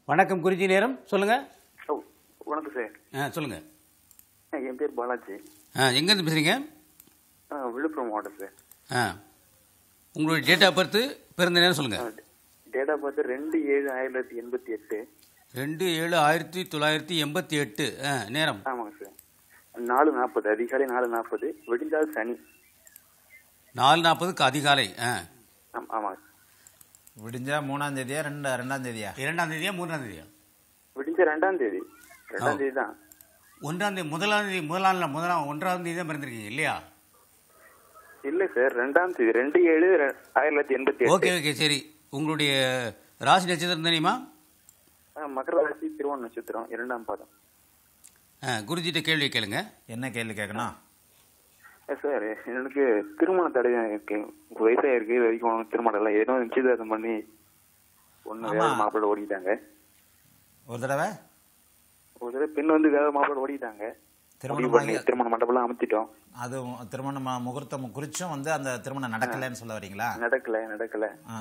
வணக்கம் குறிச்சி நேரம் சொல்லுங்க ஓ வணக்கம் சார் ஆ சொல்லுங்க ஆ, என் பேர் பாலாஜி ஆ எங்கேருந்து பேசுறீங்க ஆ, விழுப்புரம் மாவட்டம் சார் ஆ உங்களுடைய டேட் ஆஃப் பர்த் பிறந்த நேரம் சொல்லுங்க டேட் ஆஃப் பர்த் ரெண்டு ஏழு ஆயிரத்தி தொள்ளாயிரத்தி எண்பத்தி எட்டு ரெண்டு ஏழு ஆயிரத்தி தொள்ளாயிரத்தி எண்பத்தி எட்டு ஆ நேரம் ஆமாங்க சார் நாலு நாற்பது அதிகாலை நாலு நாற்பது வெடிந்தால் சனி நாலு நாற்பதுக்கு அதிகாலை ஆ ஆம், ஆமாங்க சார் விடிஞ்சா மூணாம் தேதியா ரெண்டு ரெண்டாம் தேதியா இரண்டாம் தேதியா மூன்றாம் தேதியா விடிஞ்ச ரெண்டாம் தேதி ரெண்டாம் தேதி தான் ஒன்றாம் தேதி முதலாம் தேதி முதலாம் நாள் முதலாம் ஒன்றாம் தேதி தான் பிறந்திருக்கீங்க இல்லையா இல்ல சார் ரெண்டாம் தேதி ரெண்டு ஏழு ரெ- ஆயிரத்தி தொள்ளாயிரத்தி எண்பத்தி ஓகே எட்டு ஓகே சரி உங்களுடைய ராசி நட்சத்திரம் தெரியுமா ஆ, மகர ராசி திருவோண நட்சத்திரம் இரண்டாம் பாதம் ஆ குருஜிட்ட கேள்வி கேளுங்க என்ன கேள்வி கேட்கணும் ஆ, சார் எனக்கு திருமண தடை இருக்கு வயசா இருக்கு இது வரைக்கும் திருமணம் இல்லை ஏதோ நிச்சயதார்த்தம் பண்ணி ஒண்ணு வேற ஆமா. மாப்பிள்ளை ஓடிட்டாங்க ஒரு தடவை ஒரு தடவை பெண் வந்து வேற மாப்பிள்ளை ஓடிட்டாங்க திருமணம் முடிவு பண்ணி ஆகி- திருமண மண்டபம்லாம் அமைச்சிட்டோம் அது திருமணம் ம- முகூர்த்தம் குறிச்சும் வந்து அந்த திருமணம் நடக்கலைன்னு சொல்ல வரீங்களா நடக்கல நடக்கல ஆ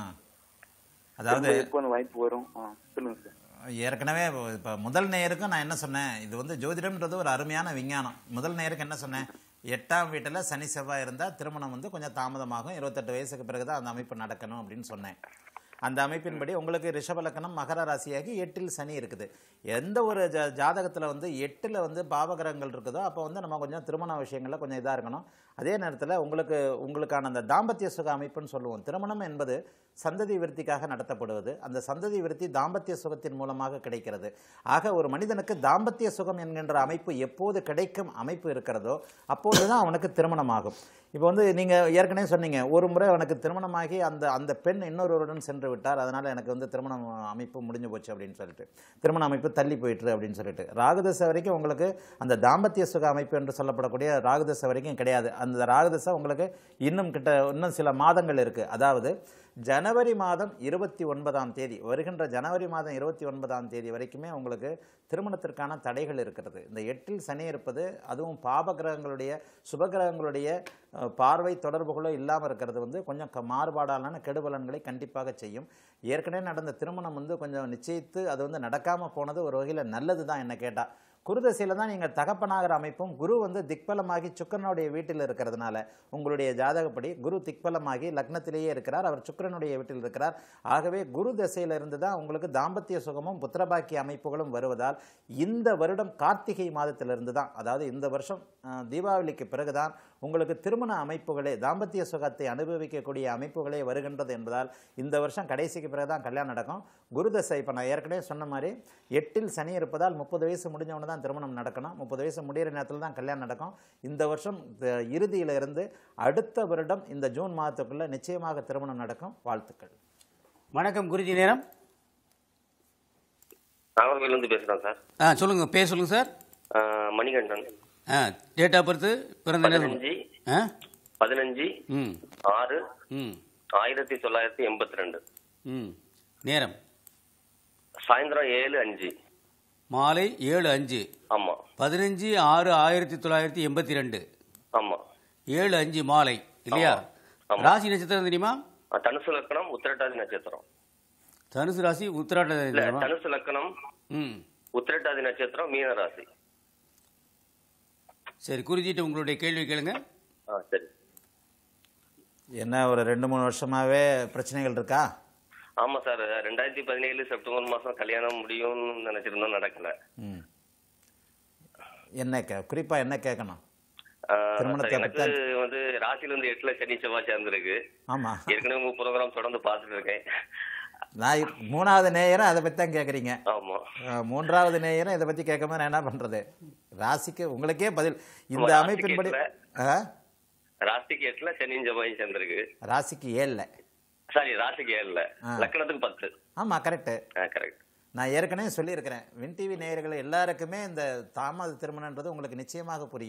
அதாவது திரும்ப எப்போ அந்த வாய்ப்பு வரும் ஆ, சொல்லுங்க சார் ஏற்கனவே இப்போ முதல் நேயருக்கு நான் என்ன சொன்னேன் இது வந்து ஜோதிடம்ன்றது ஒரு அருமையான விஞ்ஞானம் முதல் நேயருக்கு என்ன சொன்னேன் எட்டாம் வீட்டில் சனி செவ்வாய் இருந்தால் திருமணம் வந்து கொஞ்சம் தாமதமாகும் இருபத்தெட்டு வயசுக்கு பிறகு தான் அந்த அமைப்பு நடக்கணும் அப்படின்னு சொன்னேன் அந்த அமைப்பின்படி உங்களுக்கு ரிஷபலக்கணம் மகர ராசியாகி எட்டில் சனி இருக்குது எந்த ஒரு ஜா ஜாதகத்தில் வந்து எட்டில் வந்து பாவகிரகங்கள் இருக்குதோ அப்போ வந்து நம்ம கொஞ்சம் திருமண விஷயங்களில் கொஞ்சம் இதாக இருக்கணும் அதே நேரத்தில் உங்களுக்கு உங்களுக்கான அந்த தாம்பத்திய சுக அமைப்புன்னு சொல்லுவோம் திருமணம் என்பது சந்ததி விருத்திக்காக நடத்தப்படுவது அந்த சந்ததி விருத்தி தாம்பத்திய சுகத்தின் மூலமாக கிடைக்கிறது ஆக ஒரு மனிதனுக்கு தாம்பத்திய சுகம் என்கின்ற அமைப்பு எப்போது கிடைக்கும் அமைப்பு இருக்கிறதோ அப்போது தான் அவனுக்கு திருமணமாகும் இப்போ வந்து நீங்கள் ஏற்கனவே சொன்னீங்க ஒரு முறை அவனுக்கு திருமணமாகி அந்த அந்த பெண் இன்னொருவருடன் சென்று விட்டார் அதனால் எனக்கு வந்து திருமணம் அமைப்பு முடிஞ்சு போச்சு அப்படின்னு சொல்லிட்டு திருமண அமைப்பு தள்ளி போயிட்டு அப்படின்னு சொல்லிட்டு ராகுதசை வரைக்கும் உங்களுக்கு அந்த தாம்பத்திய சுக அமைப்பு என்று சொல்லப்படக்கூடிய ராகுதசை வரைக்கும் கிடையாது அந்த ராகுதசை உங்களுக்கு இன்னும் கிட்ட இன்னும் சில மாதங்கள் இருக்குது அதாவது ஜனவரி மாதம் இருபத்தி ஒன்பதாம் தேதி வருகின்ற ஜனவரி மாதம் இருபத்தி ஒன்பதாம் தேதி வரைக்குமே உங்களுக்கு திருமணத்திற்கான தடைகள் இருக்கிறது இந்த எட்டில் சனி இருப்பது அதுவும் பாபகிரகங்களுடைய சுபகிரகங்களுடைய அஹ், பார்வை தொடர்புகளோ இல்லாமல் இருக்கிறது வந்து கொஞ்சம் க- மாறுபாடாலான கெடுபலன்களை கண்டிப்பாக செய்யும் ஏற்கனவே நடந்த திருமணம் வந்து கொஞ்சம் நிச்சயித்து அது வந்து நடக்காமல் போனது ஒரு வகையில் நல்லது தான் என்ன கேட்டால் குருதசையில் தான் நீங்கள் தகப்பனாகிற அமைப்பும் குரு வந்து திக்பலமாகி சுக்கரனுடைய வீட்டில் இருக்கிறதுனால உங்களுடைய ஜாதகப்படி குரு திக்பலமாகி லக்னத்திலேயே இருக்கிறார் அவர் சுக்கிரனுடைய வீட்டில் இருக்கிறார் ஆகவே குரு தசையிலிருந்து தான் உங்களுக்கு தாம்பத்திய சுகமும் புத்திரபாக்கிய அமைப்புகளும் வருவதால் இந்த வருடம் கார்த்திகை மாதத்திலிருந்து தான் அதாவது இந்த வருஷம் அஹ், தீபாவளிக்கு பிறகுதான் உங்களுக்கு திருமண அமைப்புகளே தாம்பத்திய சுகத்தை அனுபவிக்கக்கூடிய அமைப்புகளே வருகின்றது என்பதால் இந்த வருஷம் கடைசிக்கு பிறகு தான் கல்யாணம் நடக்கும் குருதசை இப்போ நான் ஏற்கனவே சொன்ன மாதிரி எட்டில் சனி இருப்பதால் முப்பது வயசு முடிஞ்சவொன்னு தான் திருமணம் நடக்கணும் முப்பது வயசு முடிகிற நேரத்தில் தான் கல்யாணம் நடக்கும் இந்த வருஷம் த- இறுதியில இருந்து அடுத்த வருடம் இந்த ஜூன் மாதத்துக்குள்ள நிச்சயமாக திருமணம் நடக்கும் வாழ்த்துக்கள் வணக்கம் குருஜி நேரம் நாகர்கோவிலேருந்து பேசுகிறேன் சார் ஆ சொல்லுங்க பேர் சொல்லுங்க சார் ஆஹ் மணிகண்டன் ஆ டேட் ஆஃப் பர்த் பிறந்த நேரம் பதினஞ்சு ஆ பதினஞ்சு ம் ஆறு ம் ஆயிரத்தி தொள்ளாயிரத்தி எண்பத்தி ரெண்டு ம் நேரம் சாயந்தரம் ஏழு அஞ்சு மாலை ஏழு அஞ்சு ஆமா பதினஞ்சு ஆறு ஆயிரத்தி தொள்ளாயிரத்தி எண்பத்தி ரெண்டு ஆமா ஏழு அஞ்சு மாலை இல்லையா ஆமா. ஆமா. ராசி நட்சத்திரம் தெரியுமா ஆஹ் தனுசு லக்கணம் உத்திரட்டாதி நட்சத்திரம் தனுசு ராசி உத்திராட்ட இல்ல நட்சத்திரமா? தனுசு லக்கணம் ம் உத்திரட்டாதி நட்சத்திரம் மீன ராசி சரி குருஜிட்ட உங்களுடைய கேள்வி கேளுங்க ஆ சரி என்ன ஒரு ரெண்டு மூணு வருஷமாவே பிரச்சனைகள் இருக்கா ஆமா சார் ரெண்டாயிரத்தி பதினேழு செப்டம்பர் மாசம் கல்யாணம் முடியும்னு நினைச்சிருந்தோம் நடக்கல ம் என்ன கே குறிப்பாக என்ன கேட்கணும் ஆஹ் திருமணத்தை சார், எனக்கு பத்தி- வந்து ராசில இருந்து எட்டுல சனி செவ்வாய் சேர்ந்திருக்கு ஆமாம் ஏற்கனவே உங்க ப்ரோக்ராம் தொடர்ந்து பார்த்துட்டு இருக்கேன் நான் இ- மூணாவது நேயரும் அதை பற்றி தான் கேட்குறீங்க ஆமா அஹ் மூன்றாவது நேயரும் இதை பற்றி கேட்காம நான் என்ன பண்ணுறது ராசிக்கு உங்களுக்கே பதில் இந்த ராசிக்கு அமைப்பின்படி எட்டுல. ஆ? ராசிக்கு எட்டுல சனியும் செவ்வாயும் சேர்ந்திருக்கு ராசிக்கு ஏழில் சாரி ராசிக்கு ஏழுல ஆ. லக்கணத்துக்கு பத்து ஆமாம் கரெக்டு கரெக்ட் நான் ஏற்கனவே சொல்லியிருக்கிறேன் வின் டிவி நேயர்கள் எல்லாருக்குமே இந்த தாமத திருமணன்றது உங்களுக்கு நிச்சயமாக புரியும்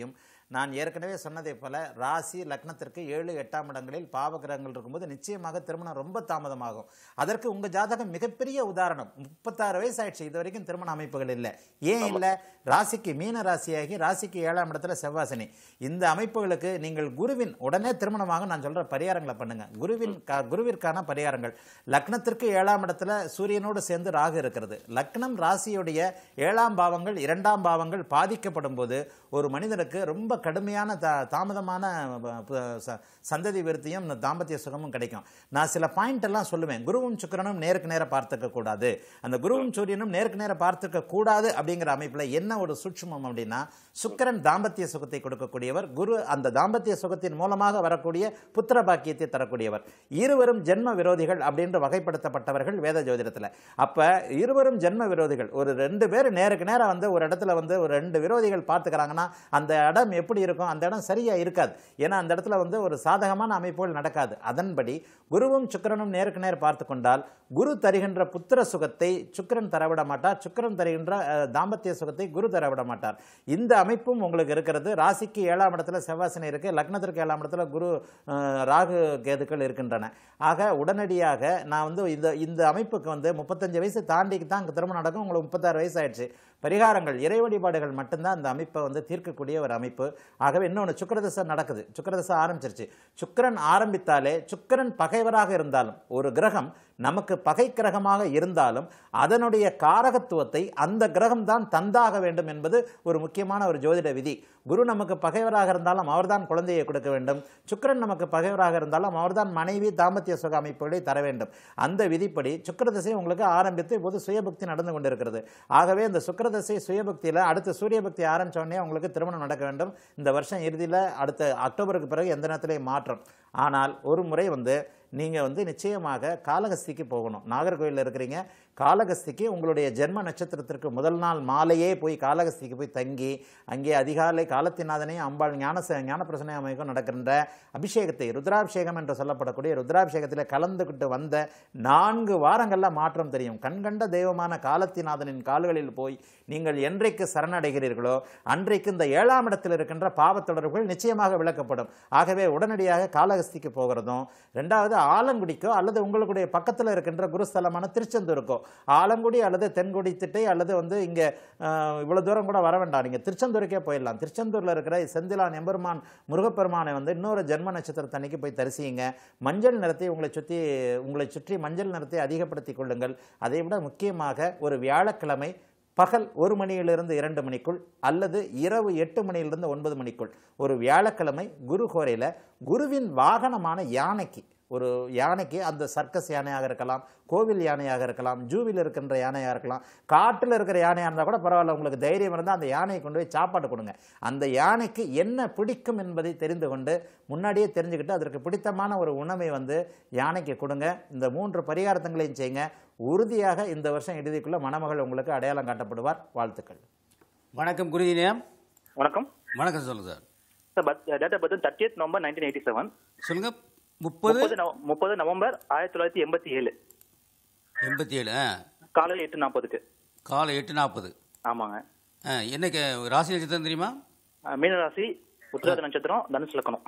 நான் ஏற்கனவே சொன்னதை போல ராசி லக்னத்திற்கு ஏழு எட்டாம் இடங்களில் பாவகிரகங்கள் இருக்கும்போது நிச்சயமாக திருமணம் ரொம்ப தாமதமாகும் அதற்கு உங்க ஜாதகம் மிகப்பெரிய உதாரணம் முப்பத்தாறு வயசு ஆயிடுச்சு இது வரைக்கும் திருமண அமைப்புகள் இல்லை ஏன் இல்லை ராசிக்கு மீன ராசியாகி ராசிக்கு ஏழாம் இடத்துல செவ்வாசனி இந்த அமைப்புகளுக்கு நீங்கள் குருவின் உடனே திருமணமாக நான் சொல்ற பரிகாரங்களை பண்ணுங்க குருவின் க- குருவிற்கான பரிகாரங்கள் லக்னத்திற்கு ஏழாம் இடத்துல சூரியனோடு சேர்ந்து ராகு இருக்கிறது லக்னம் ராசியுடைய ஏழாம் பாவங்கள் இரண்டாம் பாவங்கள் பாதிக்கப்படும் போது ஒரு மனிதனுக்கு ரொம்ப கடுமையான தா- தாமதமான ப- ப- ச- சந்ததி விருத்தியும் இந்த தாம்பத்திய சுகமும் கிடைக்கும் நான் சில பாயிண்ட் எல்லாம் சொல்லுவேன் குருவும் சுக்கிரனும் நேருக்கு நேர பார்த்துக்க கூடாது அந்த குருவும் சூரியனும் நேருக்கு நேர பார்த்துக்க கூடாது அப்படிங்கிற அமைப்புல என்ன ஒரு சூட்சுமம் அப்படின்னா சுக்கிரன் தாம்பத்திய சுகத்தை கொடுக்கக்கூடியவர் குரு அந்த தாம்பத்திய சுகத்தின் மூலமாக வரக்கூடிய புத்திர பாக்கியத்தை தரக்கூடியவர் இருவரும் ஜென்ம விரோதிகள் அப்படின்று வகைப்படுத்தப்பட்டவர்கள் வேத ஜோதிடத்துல அப்ப இருவரும் ஜென்ம விரோதிகள் ஒரு ரெண்டு பேர் நேருக்கு நேரம் வந்து ஒரு இடத்துல வந்து ஒரு ரெண்டு விரோதிகள் பார்த்துக்கிறாங்கன்னா அந்த இடம் எப்படி இருக்கும் அந்த இடம் சரியா இருக்காது ஏன்னா அந்த இடத்துல வந்து ஒரு சாதகமான அமைப்புகள் நடக்காது அதன்படி குருவும் சுக்கிரனும் நேருக்கு நேர் பார்த்து கொண்டால் குரு தருகின்ற புத்திர சுகத்தை சுக்கிரன் தரவிட மாட்டார் சுக்கிரன் தருகின்ற அஹ், தாம்பத்திய சுகத்தை குரு தரவிட மாட்டார் இந்த அமைப்பும் உங்களுக்கு இருக்கிறது ராசிக்கு ஏழாம் இடத்துல செவ்வாசனை இருக்கு லக்னத்திற்கு ஏழாம் இடத்துல குரு அஹ், ராகு கேதுக்கள் இருக்கின்றன ஆக உடனடியாக நான் வந்து இந்த இந்த அமைப்புக்கு வந்து முப்பத்தஞ்சு வயசு தாண்டிக்கு தான் அங்கே திருமணம் நடக்கும் உங்களுக்கு முப்பத்தாறு வயசு ஆயிடுச்சு பரிகாரங்கள் இறை வழிபாடுகள் மட்டும்தான் அந்த அமைப்பை வந்து தீர்க்கக்கூடிய ஒரு அமைப்பு ஆகவே இன்னொன்று சுக்கிரதசை நடக்குது சுக்கிரதசை ஆரம்பிச்சிருச்சு சுக்கிரன் ஆரம்பித்தாலே சுக்கிரன் பகைவராக இருந்தாலும் ஒரு கிரகம் நமக்கு பகை கிரகமாக இருந்தாலும் அதனுடைய காரகத்துவத்தை அந்த கிரகம் தான் தந்தாக வேண்டும் என்பது ஒரு முக்கியமான ஒரு ஜோதிட விதி குரு நமக்கு பகைவராக இருந்தாலும் அவர்தான் குழந்தையை கொடுக்க வேண்டும் சுக்கிரன் நமக்கு பகைவராக இருந்தாலும் அவர்தான் மனைவி தாம்பத்திய சுக அமைப்புகளை தர வேண்டும் அந்த விதிப்படி சுக்கிரதசை உங்களுக்கு ஆரம்பித்து இப்போது சுயபக்தி நடந்து கொண்டிருக்கிறது ஆகவே இந்த சுக்கிரதசை சுயபக்தியில் அடுத்து சூரியபக்தி ஆரம்பிச்ச உடனே உங்களுக்கு திருமணம் நடக்க வேண்டும் இந்த வருஷம் இறுதியில் அடுத்த அக்டோபருக்கு பிறகு எந்த நேரத்திலையும் மாற்றம் ஆனால் ஒரு முறை வந்து நீங்கள் வந்து நிச்சயமாக காளகஸ்திக்கு போகணும் நாகர்கோயிலில் இருக்கிறீங்க காளகஸ்திக்கு உங்களுடைய ஜென்ம நட்சத்திரத்திற்கு முதல் நாள் மாலையே போய் காளகஸ்திக்கு போய் தங்கி அங்கே அதிகாலை காலத்தினாதனையும் அம்பாள் ஞான ஞானப்பிரசனை அமைக்கும் நடக்கின்ற அபிஷேகத்தை ருத்ராபிஷேகம் என்று சொல்லப்படக்கூடிய ருத்ராபிஷேகத்தில் கலந்துக்கிட்டு வந்த நான்கு வாரங்களில் மாற்றம் தெரியும் கண்கண்ட தெய்வமான காலத்தினாதனின் கால்களில் போய் நீங்கள் என்றைக்கு சரணடைகிறீர்களோ அன்றைக்கு இந்த ஏழாம் இடத்தில் இருக்கின்ற பாவத்தொடர்புகள் நிச்சயமாக விளக்கப்படும் ஆகவே உடனடியாக காளகஸ்திக்கு போகிறதும் ரெண்டாவது ஆலங்குடிக்கோ அல்லது உங்களுடைய பக்கத்தில் இருக்கின்ற குருஸ்தலமான திருச்செந்தூருக்கோ ஆலங்குடி அல்லது தென்குடி திட்டை அல்லது வந்து இங்கே இவ்வளோ தூரம் கூட வர வேண்டாம் நீங்கள் திருச்செந்தூருக்கே போயிடலாம் திருச்செந்தூரில் இருக்கிற செந்திலான் எம்பெருமான் முருகப்பெருமானை வந்து இன்னொரு ஜென்ம நட்சத்திரத்தன்னைக்கு போய் தரிசியுங்க மஞ்சள் நிறத்தை உங்களை சுற்றி உங்களை சுற்றி மஞ்சள் நிறத்தை அதிகப்படுத்திக் கொள்ளுங்கள் அதை விட முக்கியமாக ஒரு வியாழக்கிழமை பகல் ஒரு மணியிலிருந்து இரண்டு மணிக்குள் அல்லது இரவு எட்டு மணியிலிருந்து ஒன்பது மணிக்குள் ஒரு வியாழக்கிழமை குரு கோரையில் குருவின் வாகனமான யானைக்கு ஒரு யானைக்கு அந்த சர்க்கஸ் யானையாக இருக்கலாம் கோவில் யானையாக இருக்கலாம் ஜூவில் இருக்கின்ற யானையாக இருக்கலாம் காட்டில் இருக்கிற யானையாக இருந்தால் கூட பரவாயில்ல உங்களுக்கு தைரியம் இருந்தால் அந்த யானையை கொண்டு போய் சாப்பாடு கொடுங்க அந்த யானைக்கு என்ன பிடிக்கும் என்பதை தெரிந்து கொண்டு முன்னாடியே தெரிஞ்சுக்கிட்டு அதற்கு பிடித்தமான ஒரு உணவை வந்து யானைக்கு கொடுங்க இந்த மூன்று பரிகாரத்தங்களையும் செய்யுங்க உறுதியாக இந்த வருஷம் இறுதிக்குள்ள மணமகள் உங்களுக்கு அடையாளம் காட்டப்படுவார் வாழ்த்துக்கள் வணக்கம் குருஜினியம் வணக்கம் வணக்கம் சொல்லுங்க sir sir date of birth thirtieth November nineteen eighty seven சொல்லுங்க முப்பது முப்பது நவ- முப்பது நவம்பர் ஆயிரத்தி தொள்ளாயிரத்தி எண்பத்தி ஏழு எண்பத்தி ஏழு காலையில் எட்டு நாற்பதுக்கு காலை எட்டு நாற்பது ஆமாங்க என்னைக்கு ராசி நட்சத்திரம் தெரியுமா அஹ், மீனராசி உத்திராத நட்சத்திரம் தனுசு லக்கணம்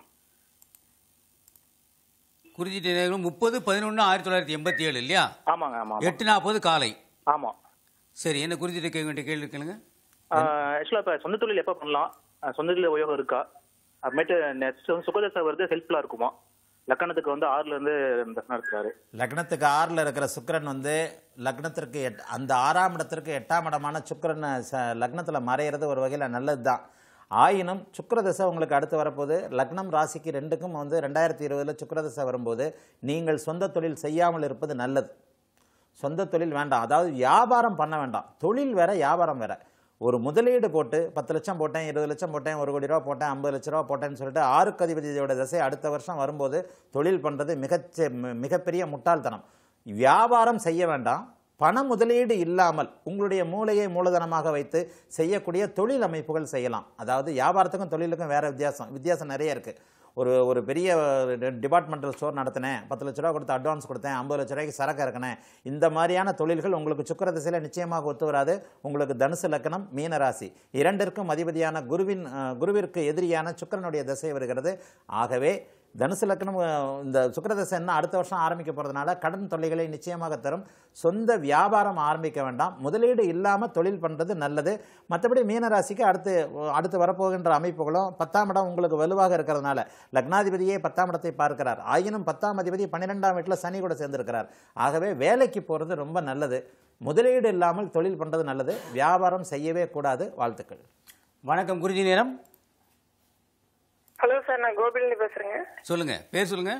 குறிஞ்சிட்ட நேரம் முப்பது பதினொன்று ஆயிரத்தி தொள்ளாயிரத்தி எண்பத்தி ஏழு இல்லையா ஆமாங்க ஆமா ஆமா. எட்டு நாற்பது காலை ஆமா சரி என்ன குறிஞ்சிட்ட கேட்க வேண்டிய கேள்வி கேளுங்க ஆக்சுவலா இப்ப சொந்த தொழில் எப்ப பண்ணலாம் அஹ், சொந்த தொழில் உபயோகம் இருக்கா அப்புறமேட்டு நெக்ஸ்ட் வந்து சுகதசை வருது ஹெல்ப்ஃபுல்லா இருக்குமா லக்கணத்துக்கு வந்து ஆறுல இருந்து தசனம் இருக்கிறாரு லக்னத்துக்கு ஆறில் இருக்கிற சுக்கிரன் வந்து லக்னத்திற்கு எட் அந்த ஆறாம் இடத்திற்கு எட்டாம் இடமான சுக்கிரன் ச லக்னத்தில் மறையிறது ஒரு வகையில் நல்லது தான் ஆயினும் சுக்கிரதசை உங்களுக்கு அடுத்து வரப்போது லக்னம் ராசிக்கு ரெண்டுக்கும் வந்து ரெண்டாயிரத்தி இருபதில் சுக்கிரதசை வரும்போது நீங்கள் சொந்த தொழில் செய்யாமல் இருப்பது நல்லது சொந்த தொழில் வேண்டாம் அதாவது வியாபாரம் பண்ண வேண்டாம் தொழில் வேற வியாபாரம் வேற ஒரு முதலீடு போட்டு பத்து லட்சம் போட்டேன் இருபது லட்சம் போட்டேன் ஒரு கோடி ரூபா போட்டேன் ஐம்பது லட்ச ரூபா போட்டேன்னு சொல்லிட்டு ஆறுக்கு அதிபதியோட திசை அடுத்த வருஷம் வரும்போது தொழில் பண்ணுறது மிகச்ச மி- மிகப்பெரிய முட்டாள்தனம் வியாபாரம் செய்ய வேண்டாம் பண முதலீடு இல்லாமல் உங்களுடைய மூளையை மூலதனமாக வைத்து செய்யக்கூடிய தொழில் அமைப்புகள் செய்யலாம் அதாவது வியாபாரத்துக்கும் தொழிலுக்கும் வேற வித்தியாசம் வித்தியாசம் நிறைய இருக்கு ஒரு ஒரு பெரிய டிபார்ட்மெண்டல் ஸ்டோர் நடத்தினேன் பத்து லட்ச ரூபா கொடுத்து அட்வான்ஸ் கொடுத்தேன் ஐம்பது லட்ச ரூபாய்க்கு சரக்கு இறக்கினேன் இந்த மாதிரியான தொழில்கள் உங்களுக்கு சுக்கிர திசையில் நிச்சயமாக ஒத்து வராது உங்களுக்கு தனுசு லக்னம் மீன ராசி இரண்டிற்கும் அதிபதியான குருவின் அஹ், குருவிற்கு எதிரியான சுக்கிரனுடைய திசை வருகிறது ஆகவே தனுசு லக்னம் அஹ், இந்த சுக்கிரதசை என்ன அடுத்த வருஷம் ஆரம்பிக்க போகிறதுனால கடன் தொல்லைகளை நிச்சயமாக தரும் சொந்த வியாபாரம் ஆரம்பிக்க வேண்டாம் முதலீடு இல்லாமல் தொழில் பண்ணுறது நல்லது மற்றபடி மீனராசிக்கு அடுத்து அடுத்து வரப்போகின்ற அமைப்புகளும் பத்தாம் இடம் உங்களுக்கு வலுவாக இருக்கிறதுனால லக்னாதிபதியே பத்தாம் இடத்தை பார்க்கிறார் ஆயினும் பத்தாம் அதிபதி பன்னிரெண்டாம் வீட்டில் சனி கூட சேர்ந்திருக்கிறார் ஆகவே வேலைக்கு போகிறது ரொம்ப நல்லது முதலீடு இல்லாமல் தொழில் பண்ணுறது நல்லது வியாபாரம் செய்யவே கூடாது வாழ்த்துக்கள் வணக்கம் குருஜி நேரம் ஹலோ சார் நான் கோபிலிருந்து பேசுறேங்க சொல்லுங்க பேர் சொல்லுங்க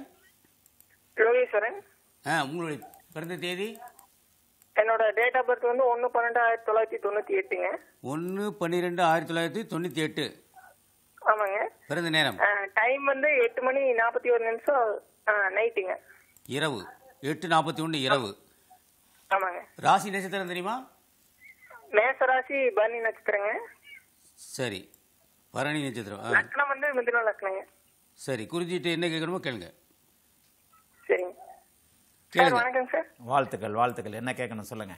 லோகேஸ்வரன் ஆ உங்களுடைய பிறந்த தேதி என்னோட டேட் ஆஃப் பர்த் வந்து ஒன்று பன்னெண்டு ஆயிரத்தி தொள்ளாயிரத்தி தொண்ணூற்றி எட்டுங்க ஒன்று பன்னிரெண்டு ஆயிரத்தி தொள்ளாயிரத்தி தொண்ணூற்றி எட்டு ஆமாங்க பிறந்த நேரம் டைம் வந்து எட்டு மணி நாற்பத்தி ஒரு நிமிஷம் நைட்டுங்க இரவு எட்டு நாற்பத்தி ஒன்று இரவு ஆமாங்க ராசி நட்சத்திரம் தெரியுமா மேசராசி பரணி நட்சத்திரங்க சரி பரணி நட்சத்திரம் ஆ லக்னம் வந்து மிதுன லக்னங்க சரி குறிஞ்சிட்டு என்ன கேட்கணுமோ கேளுங்க சரிங்க சார் கேளுங்க வணக்கம் சார் வாழ்த்துக்கள் வாழ்த்துக்கள் என்ன கேட்கணும் சொல்லுங்கள்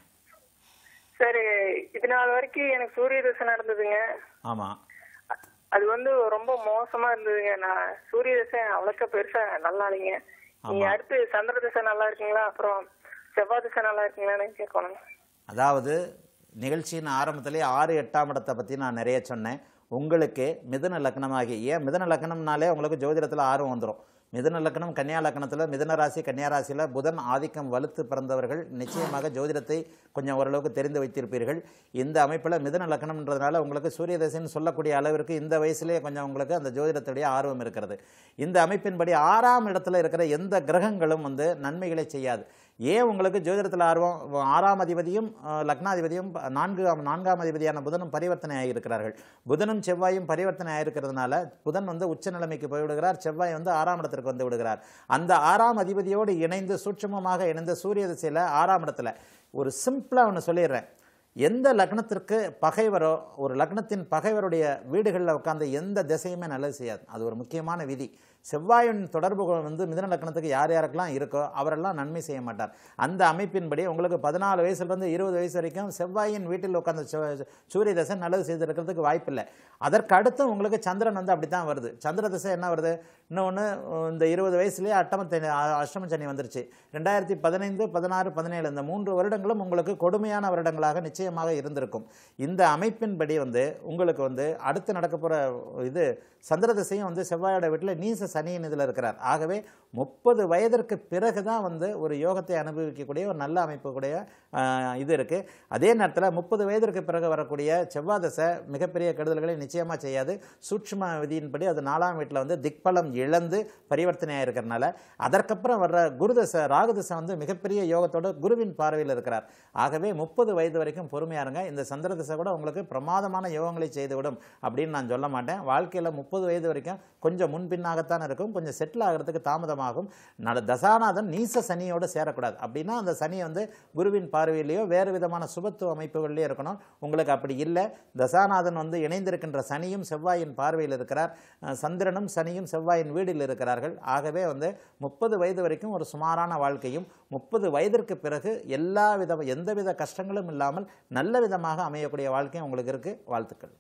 சார் இது நாள் வரைக்கும் எனக்கு சூரிய தசை நடந்ததுங்க ஆமாம் அ- அது வந்து ரொம்ப மோசமா இருந்ததுங்க நான் சூரிய தசை அவ்வளோக்கா பெருசா நல்லா இல்லைங்க நீங்க அடுத்து சந்திர தசை நல்லா இருக்கீங்களா அப்புறம் செவ்வாய் தசை நல்லா இருக்கீங்களான்னு கேட்கணும் அதாவது நிகழ்ச்சியின் ஆரம்பத்திலே ஆறு எட்டாம் இடத்தை பற்றி நான் நிறைய சொன்னேன் உங்களுக்கு மிதுன லக்னமாகி ஏன் மிதுன லக்னம்னாலே உங்களுக்கு ஜோதிடத்தில் ஆர்வம் வந்துடும் மிதுன லக்னம் கன்னியா லக்னத்தில் மிதுன ராசி கன்னியா ராசியில் புதன் ஆதிக்கம் வலுத்து பிறந்தவர்கள் நிச்சயமாக ஜோதிடத்தை கொஞ்சம் ஓரளவுக்கு தெரிந்து வைத்திருப்பீர்கள் இந்த அமைப்பில் மிதுன லக்னம்ன்றதுனால உங்களுக்கு சூரிய தசைன்னு சொல்லக்கூடிய அளவிற்கு இந்த வயசுலேயே கொஞ்சம் உங்களுக்கு அந்த ஜோதிடத்துடைய ஆர்வம் இருக்கிறது இந்த அமைப்பின்படி ஆறாம் இடத்துல இருக்கிற எந்த கிரகங்களும் வந்து நன்மைகளை செய்யாது ஏன் உங்களுக்கு ஜோதிடத்தில் ஆர்வம் ஆறாம் அதிபதியும் அஹ், லக்னாதிபதியும் ப- நான்கு நான்காம் அதிபதியான புதனும் பரிவர்த்தனை ஆகியிருக்கிறார்கள் புதனும் செவ்வாயும் பரிவர்த்தனை ஆகியிருக்கிறதுனால புதன் வந்து உச்ச நிலைமைக்கு போய்விடுகிறார் செவ்வாய் வந்து ஆறாம் இடத்திற்கு வந்து விடுகிறார் அந்த ஆறாம் அதிபதியோடு இணைந்து சூட்சுமமாக இணைந்த சூரிய திசையில் ஆறாம் இடத்துல ஒரு சிம்பிளாக ஒன்று சொல்லிடுறேன் எந்த லக்னத்திற்கு பகைவரோ ஒரு லக்னத்தின் பகைவருடைய வீடுகளில் உட்கார்ந்து எந்த திசையுமே நல்லது செய்யாது அது ஒரு முக்கியமான விதி செவ்வாயின் தொடர்புகள் வந்து மிதன லக்னத்துக்கு யார் யாருக்கெல்லாம் இருக்கோ அவரெல்லாம் நன்மை செய்ய மாட்டார் அந்த அமைப்பின்படி உங்களுக்கு பதினாலு வயசுலேருந்து இருபது வயசு வரைக்கும் செவ்வாயின் வீட்டில் உட்கார்ந்த செவ்வாய்- சூரிய தசை நல்லது செய்திருக்கிறதுக்கு வாய்ப்பில்லை அதற்கு அடுத்து உங்களுக்கு சந்திரன் வந்து அப்படி தான் வருது சந்திர தசை என்ன வருது இன்னொன்று இந்த இருபது வயசுலேயே அட்டம சனி அ- அஷ்டம சனி வந்துருச்சு ரெண்டாயிரத்தி பதினைந்து பதினாறு பதினேழு இந்த மூன்று வருடங்களும் உங்களுக்கு கொடுமையான வருடங்களாக நிச்சயமாக இருந்திருக்கும் இந்த அமைப்பின்படி வந்து உங்களுக்கு வந்து அடுத்து நடக்க போகிற இது சந்திர திசையும் வந்து செவ்வாயோட வீட்டில் நீச சனியின் இதில் இருக்கிறார் ஆகவே முப்பது வயதிற்கு பிறகு தான் வந்து ஒரு யோகத்தை அனுபவிக்கக்கூடிய ஒரு நல்ல அமைப்பு கூடிய ஆஹ், இது இருக்குது அதே நேரத்தில் முப்பது வயதிற்கு பிறகு வரக்கூடிய செவ்வாய் தசை மிகப்பெரிய கெடுதல்களை நிச்சயமாக செய்யாது சூட்சும விதியின்படி அது நாலாம் வீட்டில் வந்து திக்பலம் இழந்து பரிவர்த்தனையாக இருக்கிறனால அதற்கப்புறம் வர்ற குருதசை ராகுதசை வந்து மிகப்பெரிய யோகத்தோட குருவின் பார்வையில் இருக்கிறார் ஆகவே முப்பது வயது வரைக்கும் பொறுமையாக இருங்க இந்த சந்திர திசை கூட உங்களுக்கு பிரமாதமான யோகங்களை செய்துவிடும் அப்படின்னு நான் சொல்ல மாட்டேன் வாழ்க்கையில் முப்பது வயது வரைக்கும் கொஞ்சம் முன்பின்னாகத்தான் இருக்கும் கொஞ்சம் செட்டில் ஆகிறதுக்கு தாமதமாகும் நட தசாநாதன் நீச சனியோடு சேரக்கூடாது அப்படின்னா அந்த சனி வந்து குருவின் பார்வையிலேயோ வேறு விதமான சுபத்துவ அமைப்புகள்லேயோ இருக்கணும் உங்களுக்கு அப்படி இல்லை தசாநாதன் வந்து இணைந்திருக்கின்ற சனியும் செவ்வாயின் பார்வையில் இருக்கிறார் அஹ் சந்திரனும் சனியும் செவ்வாயின் வீடில் இருக்கிறார்கள் ஆகவே வந்து முப்பது வயது வரைக்கும் ஒரு சுமாரான வாழ்க்கையும் முப்பது வயதிற்கு பிறகு எல்லா வித எந்தவித கஷ்டங்களும் இல்லாமல் நல்ல விதமாக அமையக்கூடிய வாழ்க்கையும் உங்களுக்கு இருக்குது வாழ்த்துக்கள்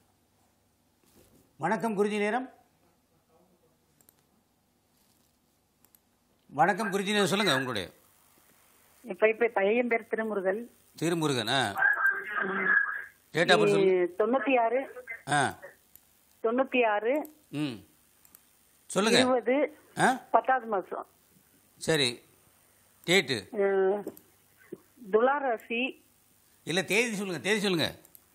வணக்கம் குருஜி நேரம் வணக்கம் குருஜி நேரம் சொல்லுங்க உங்களுடைய இப்ப இப்ப பையன் பேர் திருமுருகன் திருமுருகன் ஆ டேட் ஆஃப் பர்த் சொல்லுங்க இ- தொண்ணூத்தி ஆறு ஆ தொண்ணூத்தி ஆறு ம் சொல்லுங்க இருபது ஆ பத்தாவது மாசம் சரி டேட்டு அஹ், துளாராசி இல்லை தேதி சொல்லுங்க தேதி சொல்லுங்க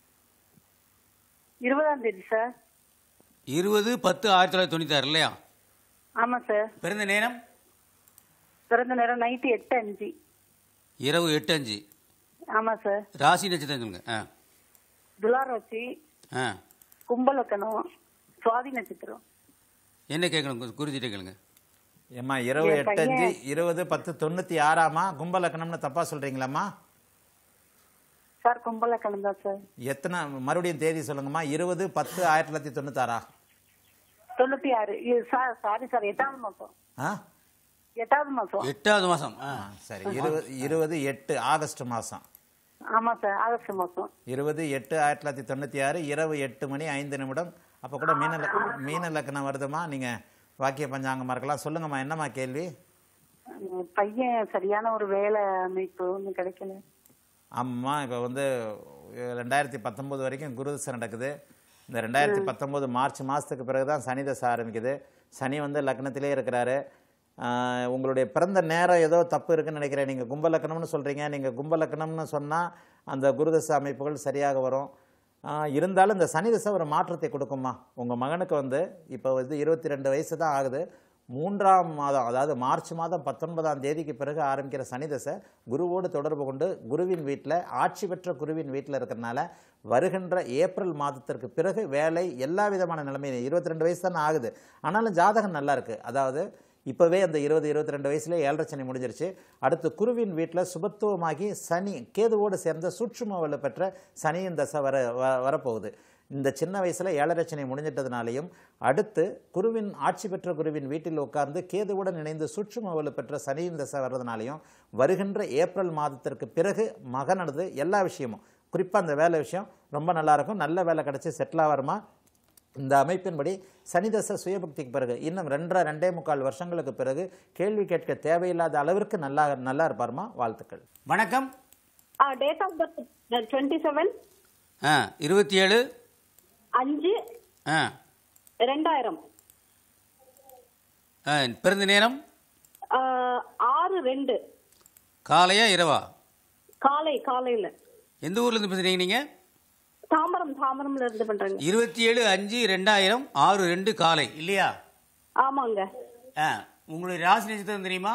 இருபதாம் தேதி சார் இருபது பத்து ஆயிரத்தி தொள்ளாயிரத்தி தொண்ணூத்தாறு இல்லையா ஆமா சார் பிறந்த நேரம் பிறந்த நேரம் நைட்டு எட்டு அஞ்சு இரவு எட்டு அஞ்சு ஆமா சார் ராசி நட்சத்திரம் சொல்லுங்க ஆ துளாராசி ஆ கும்பலக்கணம் சுவாதி நட்சத்திரம் என்ன கேட்கணும் கு- குருஜிட்ட கேளுங்க ஏம்மா இருபது என் எட்டு அஞ்சு பையன். இருபது பத்து தொண்ணூற்றி ஆறாமா கும்பலக்கணம்னு தப்பாக சொல்கிறீங்களாம்மா சார் கும்பலக்கணம் தான் சார் எத்தனை மறுபடியும் தேதி சொல்லுங்கம்மா இருபது பத்து ஆயிரத்தி தொள்ளாயிரத்தி தொண்ணூத்தாறா தொண்ணூத்தி ஆறு இது சார் சாரி சார் எட்டாவது மாசம் ஆ எட்டாவது மாசம் எட்டாவது மாசம் ஆ. ஆ, சரி இருபது இருபது எட்டு ஆகஸ்ட் மாதம் ஆமா சார் ஆகஸ்ட் மாசம் இருபது எட்டு ஆயிரத்தி தொள்ளாயிரத்தி தொண்ணூற்றி ஆறு இரவு எட்டு மணி ஐந்து நிமிடம் அப்போ கூட மீன லக்- மீன லக்னம் வருதுமா நீங்கள் வாக்கிய பஞ்சாங்கமாக இருக்கலாம் சொல்லுங்கம்மா என்னம்மா கேள்வி உம், பையன் சரியான ஒரு வேலை அமைப்பு ஒன்றும் கிடைக்கல அம்மா இப்போ வந்து ரெண்டாயிரத்தி பத்தொம்போது வரைக்கும் குரு தசை நடக்குது இந்த ரெண்டாயிரத்தி பத்தொம்போது மார்ச் மாதத்துக்கு பிறகு தான் சனி தசை ஆரம்பிக்குது சனி வந்து லக்னத்திலே இருக்கிறாரு ஆஹ் உங்களுடைய பிறந்த நேரம் ஏதோ தப்பு இருக்குன்னு நினைக்கிறேன் நீங்கள் கும்ப லக்னம்னு சொல்கிறீங்க நீங்கள் கும்ப லக்னம்னு சொன்னால் அந்த குருதசை அமைப்புகள் சரியாக வரும் ஆஹ் இருந்தாலும் இந்த சனி தசை ஒரு மாற்றத்தை கொடுக்குமா உங்கள் மகனுக்கு வந்து இப்போ வந்து இருபத்தி ரெண்டு வயசு தான் ஆகுது மூன்றாம் மாதம் அதாவது மார்ச் மாதம் பத்தொன்பதாம் தேதிக்கு பிறகு ஆரம்பிக்கிற சனி தசை குருவோடு தொடர்பு கொண்டு குருவின் வீட்டில் ஆட்சி பெற்ற குருவின் வீட்டில் இருக்கிறனால வருகின்ற ஏப்ரல் மாதத்திற்கு பிறகு வேலை எல்லா விதமான நிலைமையும் இருபத்தி ரெண்டு வயசு தானே ஆகுது ஆனாலும் ஜாதகம் நல்லா இருக்கு அதாவது இப்போவே அந்த இருபது இருபத்தி ரெண்டு வயசுல ஏழரை சனி முடிஞ்சிருச்சு அடுத்து குருவின் வீட்டில் சுபத்துவமாகி சனி கேதுவோடு சேர்ந்த சூட்சும வலு பெற்ற சனியின் தசை வர வ- வரப்போகுது இந்த சின்ன வயசுல ஏழரை சனி முடிஞ்சிட்டதுனாலையும் அடுத்து குருவின் ஆட்சி பெற்ற குருவின் வீட்டில் உட்கார்ந்து கேதுவுடன் இணைந்து சூட்சும வலு பெற்ற சனியின் தசை வர்றதுனாலையும் வருகின்ற ஏப்ரல் மாதத்திற்கு பிறகு மகனது எல்லா விஷயமும் குறிப்பாக அந்த வேலை விஷயம் ரொம்ப நல்லா இருக்கும் நல்ல வேலை கிடைச்சி செட்டில் ஆவாருமா இந்த அமைப்பின்படி சனிதச சுயபக்திக்கு பிறகு இன்னும் ரெண்டரை ரெண்டே முக்கால் வருஷங்களுக்கு பிறகு கேள்வி கேட்க தேவையில்லாத அளவிற்கு நல்லா நல்லா இருப்பாருமா வாழ்த்துக்கள் வணக்கம் date of birth twenty seven ஆ இருபத்தி ஏழு அஞ்சு ஆ ரெண்டாயிரம் ஆ, பிறந்த நேரம் ஆஹ், ஆறு ரெண்டு காலையா இரவா காலை காலையில எந்த ஊர்ல இருந்து பேசுறீங்க நீங்க தாம்பரம் தாம்பரம்ல இருந்து பண்றேங்க இருபத்தி ஏழு அஞ்சு ரெண்டாயிரம் ஆறு ரெண்டு காலை இல்லையா ஆமாங்க ஆ உங்களுடைய ராசி நட்சத்திரம் தெரியுமா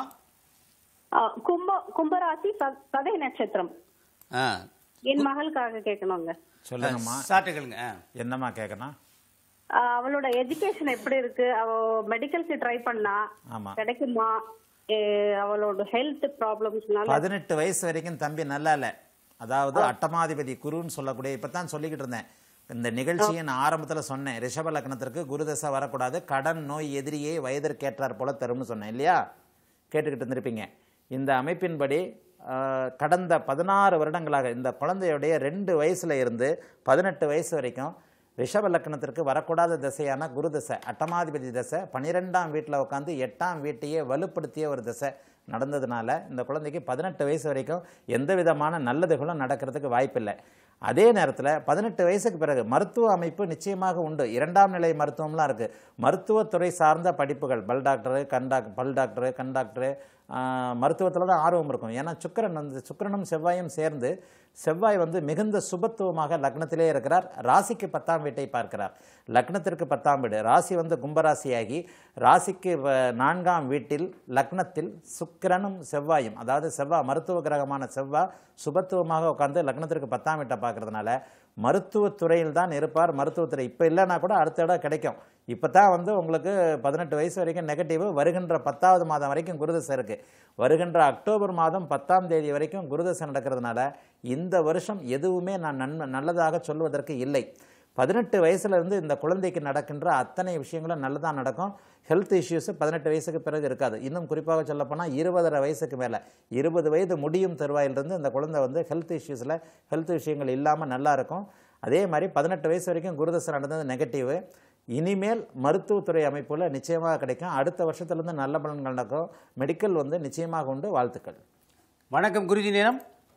ஆஹ், கும்ப கும்பராசி ச- சதய நட்சத்திரம் ஆ என் மகளுக்காக கேட்கணுங்க சொல்லுங்கம்மா சாட்டுகளுங்க ஆ என்னம்மா கேட்கணும் ஆஹ், அவளோட எஜுகேஷன் எப்படி இருக்கு அவ மெடிக்கல்க்கு ட்ரை பண்ணா ஆமா. கிடைக்குமா ஏ, அவளோட ஹெல்த் ப்ராப்ளம்ஸ்னால பதினெட்டு வயசு வரைக்கும் தம்பி நல்லா இல்லை அதாவது அட்டமாதிபதி குருன்னு சொல்லக்கூடிய இப்போ தான் சொல்லிக்கிட்டு இருந்தேன் இந்த நிகழ்ச்சியின் ஆரம்பத்தில் சொன்னேன் ரிஷப லக்னத்திற்கு குருதசை வரக்கூடாது கடன் நோய் எதிரியே வயதிற்கேற்றார் போல தரும்னு சொன்னேன் இல்லையா கேட்டுக்கிட்டு இருந்திருப்பீங்க இந்த அமைப்பின்படி ஆஹ், கடந்த பதினாறு வருடங்களாக இந்த குழந்தையுடைய ரெண்டு வயசுல இருந்து பதினெட்டு வயசு வரைக்கும் ரிஷப லக்னத்திற்கு வரக்கூடாத திசையான குரு தசை அட்டமாதிபதி தசை பன்னிரெண்டாம் வீட்டில் உட்காந்து எட்டாம் வீட்டையே வலுப்படுத்திய ஒரு திசை நடந்ததுனால இந்த குழந்தைக்கு பதினெட்டு வயசு வரைக்கும் எந்த விதமான நல்லதுகளும் நடக்கிறதுக்கு வாய்ப்பில்லை அதே நேரத்தில் பதினெட்டு வயசுக்கு பிறகு மருத்துவ அமைப்பு நிச்சயமாக உண்டு இரண்டாம் நிலை மருத்துவம்லாம் இருக்குது மருத்துவத்துறை சார்ந்த படிப்புகள் பல் டாக்டரு கண் டாக் பல் டாக்டரு கண் டாக்டரு மருத்துவத்தில் தான் ஆர்வம் இருக்கும் ஏன்னா சுக்கிரன் வந்து சுக்கிரனும் செவ்வாயும் சேர்ந்து செவ்வாய் வந்து மிகுந்த சுபத்துவமாக லக்னத்திலே இருக்கிறார் ராசிக்கு பத்தாம் வீட்டை பார்க்கிறார் லக்னத்திற்கு பத்தாம் வீடு ராசி வந்து கும்பராசியாகி ராசிக்கு வ- நான்காம் வீட்டில் லக்னத்தில் சுக்கிரனும் செவ்வாயும் அதாவது செவ்வாய் மருத்துவ கிரகமான செவ்வாய் சுபத்துவமாக உட்கார்ந்து லக்னத்திற்கு பத்தாம் வீட்டை பார்க்கறதுனால மருத்துவத்துறையில் தான் இருப்பார் மருத்துவத்துறை இப்போ இல்லைன்னா கூட அடுத்த இடம் கிடைக்கும் இப்போ தான் வந்து உங்களுக்கு பதினெட்டு வயசு வரைக்கும் நெகட்டிவ் வருகின்ற பத்தாவது மாதம் வரைக்கும் குருதசை இருக்கு வருகின்ற அக்டோபர் மாதம் பத்தாம் தேதி வரைக்கும் குருதசை நடக்கிறதுனால இந்த வருஷம் எதுவுமே நான் நன்மை நல்லதாக சொல்வதற்கு இல்லை பதினெட்டு வயசுல இருந்து இந்த குழந்தைக்கு நடக்கின்ற அத்தனை விஷயங்களும் நல்லதாக நடக்கும் ஹெல்த் இஷ்யூஸ் பதினெட்டு வயசுக்கு பிறகு இருக்காது இன்னும் குறிப்பாக சொல்லப்போனால் இருபதரை வயசுக்கு மேலே இருபது வயது முடியும் தருவாயிலிருந்து இந்த குழந்தை வந்து ஹெல்த் இஷ்யூஸில் ஹெல்த் விஷயங்கள் இல்லாமல் நல்லா இருக்கும் அதே மாதிரி பதினெட்டு வயசு வரைக்கும் குருதசை நடந்தது நெகட்டிவ் இனிமேல் மருத்துவத்துறை அமைப்புல நிச்சயமாக கிடைக்கும் அடுத்த வருஷத்துலேருந்து நல்ல பலன்கள் நடக்கும் மெடிக்கல் வந்து நிச்சயமாக உண்டு வாழ்த்துக்கள் வணக்கம் குருஜி நேரம்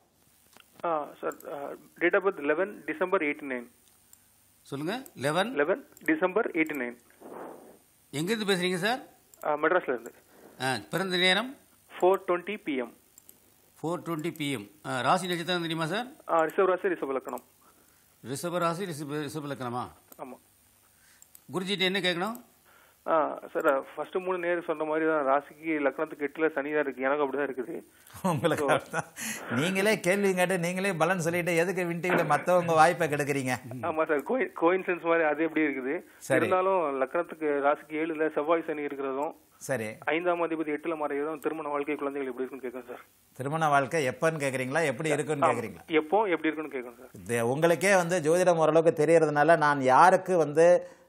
sir date of birth eleven December eighty nine சொல்லுங்க eleven eleven December eighty nine எங்கிருந்து பேசுறீங்க சார் மெட்ராஸ்ல இருந்து ஆ, பிறந்த நேரம் four twenty PM four twenty PM ராசி நட்சத்திரம் தெரியுமா சார் ரிசர்வ் ராசி ரிசர்வ் லக்கணம் ரிஷப ராசி ரிஷப ரிஷப லக்கணமா ஆமாம் குருஜிட்ட என்ன கேட்கணும் ஆ சார் ஃபர்ஸ்ட் மூணு நேரம் சொன்ன மாதிரி தான் ராசிக்கு லக்னத்துக்கு எட்டுல சனி தான் இருக்கு எனக்கு அப்படிதான் இருக்குது உங்களுக்கு அர்த்தம். நீங்களே கேள்வி கேட்டு நீங்களே பலன் சொல்லிட்டு எதுக்கு விண்டிவிட மற்றவங்க வாய்ப்பை கெடுக்குறீங்க ஆமா சார் கோயின்சென்ஸ் மாதிரி அது எப்படி இருக்குது சரி. இருந்தாலும் லக்னத்துக்கு ராசிக்கு ஏழுல செவ்வாய் சனி இருக்கிறதும் சரி ஐந்தாம் அதிபதி எட்டுல மறைகிறதும் திருமண வாழ்க்கை குழந்தைகள் எப்படி இருக்குன்னு கேட்கும் சார் திருமண வாழ்க்கை எப்பன்னு கேட்குறீங்களா எப்படி இருக்குன்னு கேட்குறீங்களா எப்போ எப்படி இருக்குன்னு கேட்கும் சார் இது உங்களுக்கே வந்து ஜோதிடம் ஓரளவுக்கு தெரியறதுனால நான் யாருக்கு வந்து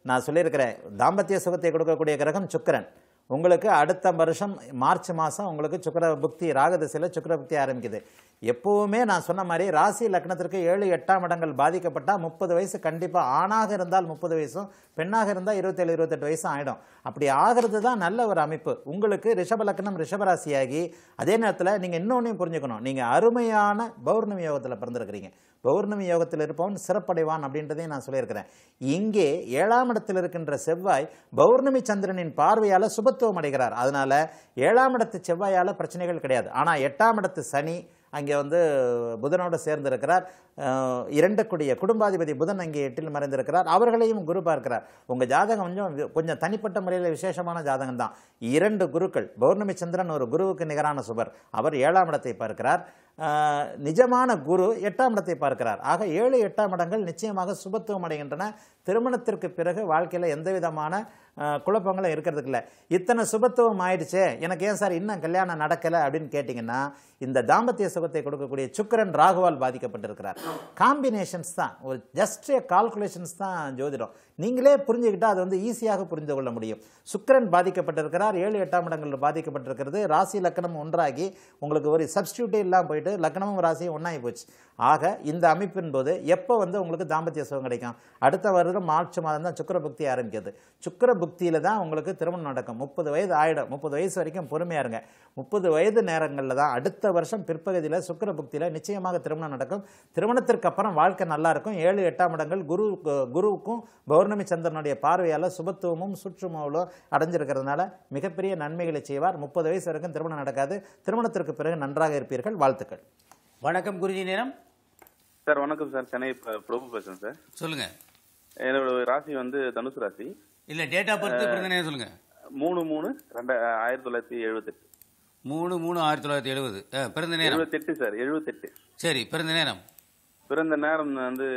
நான் சொல்லியிருக்கிறேன் தாம்பத்திய சுகத்தை கொடுக்கக்கூடிய கிரகம் சுக்கிரன் உங்களுக்கு அடுத்த வருஷம் மார்ச் மாதம் உங்களுக்கு சுக்கிர புக்தி ராகதிசையில் சுக்கிர புக்தி ஆரம்பிக்குது எப்பவுமே நான் சொன்ன மாதிரி ராசி லக்னத்திற்கு ஏழு எட்டாம் இடங்கள் பாதிக்கப்பட்டால் முப்பது வயசு கண்டிப்பாக ஆணாக இருந்தால் முப்பது வயசும் பெண்ணாக இருந்தால் இருபத்தேழு இருபத்தெட்டு வயசும் ஆகிடும் அப்படி ஆகிறது தான் நல்ல ஒரு அமைப்பு உங்களுக்கு ரிஷப லக்னம் ரிஷபராசியாகி அதே நேரத்தில் நீங்கள் இன்னொன்றையும் புரிஞ்சுக்கணும் நீங்கள் அருமையான பௌர்ணமி யோகத்தில் பிறந்திருக்கிறீங்க பௌர்ணமி யோகத்தில் இருப்பவன் சிறப்படைவான் அப்படின்றதையும் நான் சொல்லியிருக்கிறேன் இங்கே ஏழாம் இடத்தில் இருக்கின்ற செவ்வாய் பௌர்ணமி சந்திரனின் பார்வையால் சுபத்துவம் அடைகிறார் அதனால ஏழாம் இடத்து செவ்வாயால் பிரச்சனைகள் கிடையாது ஆனால் எட்டாம் இடத்து சனி அங்கே வந்து புதனோடு சேர்ந்திருக்கிறார் அஹ், இரண்டுக்குடிய குடும்பாதிபதி புதன் அங்கே எட்டில் மறைந்திருக்கிறார் அவர்களையும் குரு பார்க்கிறார் உங்கள் ஜாதகம் கொஞ்சம் வி- கொஞ்சம் தனிப்பட்ட முறையில் விசேஷமான ஜாதகம் தான் இரண்டு குருக்கள் பௌர்ணமி சந்திரன் ஒரு குருவுக்கு நிகரான சுபர் அவர் ஏழாம் இடத்தை பார்க்கிறார் அஹ், நிஜமான குரு எட்டாம் இடத்தை பார்க்கிறார் ஆக ஏழு எட்டாம் இடங்கள் நிச்சயமாக சுபத்துவம் அடைகின்றன திருமணத்திற்கு பிறகு வாழ்க்கையில் எந்த விதமான அஹ், குழப்பங்களும் இருக்கிறதுக்கு இல்லை இத்தனை சுபத்துவம் ஆயிடுச்சே எனக்கு ஏன் சார் இன்னும் கல்யாணம் நடக்கலை அப்படின்னு கேட்டிங்கன்னா இந்த தாம்பத்திய சுகத்தை கொடுக்கக்கூடிய சுக்கிரன் ராகுவால் பாதிக்கப்பட்டிருக்கிறார் காம்பினேஷன்ஸ் தான் ஒரு ஜஸ்ட் கால்குலேஷன்ஸ் தான் ஜோதிடம் நீங்களே புரிஞ்சுக்கிட்டா அது வந்து ஈஸியாக புரிந்து கொள்ள முடியும் சுக்கிரன் பாதிக்கப்பட்டிருக்கிறார் ஏழு எட்டாம் இடங்களில் பாதிக்கப்பட்டிருக்கிறது ராசி லக்னம் ஒன்றாகி உங்களுக்கு ஒரு சப்ஸ்டியூட்டே இல்லாமல் போயிட்டு லக்னமும் ராசியும் ஒன்றாகி போச்சு ஆக இந்த அமைப்பின் போது எப்போ வந்து உங்களுக்கு தாம்பத்திய சுகம் கிடைக்கும் அடுத்த வருடம் மார்ச் மாதம் தான் சுக்கிர புக்தி ஆரம்பிக்கிறது சுக்கிர புக்தியில் தான் உங்களுக்கு திருமணம் நடக்கும் முப்பது வயது ஆயிடும் முப்பது வயசு வரைக்கும் பொறுமையா இருங்க முப்பது வயது நேரங்களில் தான் அடுத்த வருஷம் பிற்பகுதியில் சுக்கிர புக்தியில் நிச்சயமாக திருமணம் நடக்கும் திருமணத்திற்கு அப்புறம் வாழ்க்கை நல்லா இருக்கும் ஏழு எட்டாம் இடங்கள் குரு குருவுக்கும் பௌர்ணமி சந்திரனுடைய பார்வையால் சுபத்துவமும் சுற்றுமூலும் அடைஞ்சிருக்கிறதுனால மிகப்பெரிய நன்மைகளை செய்வார் முப்பது வயசு வரைக்கும் திருமணம் நடக்காது திருமணத்திற்கு பிறகு நன்றாக இருப்பீர்கள் வாழ்த்துக்கள் வணக்கம் குருஜி நேரம் சார் வணக்கம் சார் சென்னை ப- பிரபு பேசுறேன் சார் சொல்லுங்க என்னோட ராசி வந்து தனுசு ராசி இல்ல டேட் ஆஃப் பர்த் பிறந்த நேரம் சொல்லுங்க மூணு மூணு ரெண்டா ஆயிரத்தி தொள்ளாயிரத்தி எழுபத்தெட்டு மூணு மூணு ஆயிரத்தி தொள்ளாயிரத்தி எழுபது பிறந்த நேரம் எழுபத்தெட்டு சார் எழுபத்தெட்டு சரி பிறந்த நேரம் பிறந்த நேரம் வந்து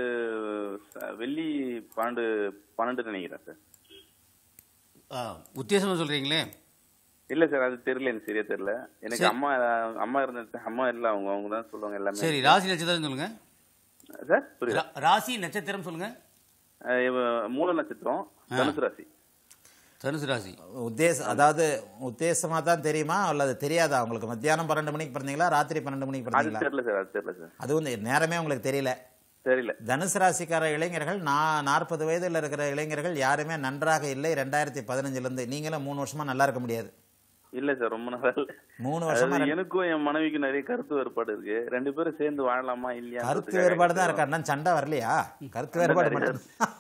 ச- வெள்ளி பன்னெண்டு பன்னெண்டு நினைக்கிறேன் சார் ஆ, உத்தேசமா சொல்றீங்களே இல்ல சார் அது தெரியல எனக்கு சரியா தெரியல எனக்கு சரி. அம்மா அம்மா இருந்த அம்மா இல்ல அவங்க அவங்க தான் சொல்லுவாங்க எல்லாமே சரி ராசி நட்சத்திரம் சொல்லுங்க சார் புரியல ரா- ராசி நட்சத்திரம் சொல்லுங்க அஹ் இவ மூல நட்சத்திரம் தனுசு ராசி தனுசு ராசி உத்தேச அதாவது உத்தேசமா தான் தெரியுமா அல்லது தெரியாதா உங்களுக்கு மத்தியானம் பன்னெண்டு மணிக்கு பிறந்தீங்களா ராத்திரி பன்னெண்டு மணிக்கு அது பிறந்தீங்களா தெரியல சார் அது தெரியல சார் அது வந்து நேரமே உங்களுக்கு தெரியல தெரியல தனுசு ராசிக்கார இளைஞர்கள் நான் நாற்பது வயதில் இருக்கிற இளைஞர்கள் யாருமே நன்றாக இல்லை ரெண்டாயிரத்தி பதினஞ்சுலேருந்து நீங்களும் மூணு வருஷமா நல்லா இருக்க முடியாது இல்ல சார் ரொம்ப நாள் இல்ல. மூணு வருஷமா அதாவது ரெண்டு- எனக்கும் என் மனைவிக்கும் நிறைய கருத்து வேறுபாடு இருக்கு ரெண்டு பேரும் சேர்ந்து வாழலாமா இல்லையா கருத்து வேறுபாடு தான் இருக்கா அண்ணன் சண்டை வரலையா கருத்து வேறுபாடு மட்டும்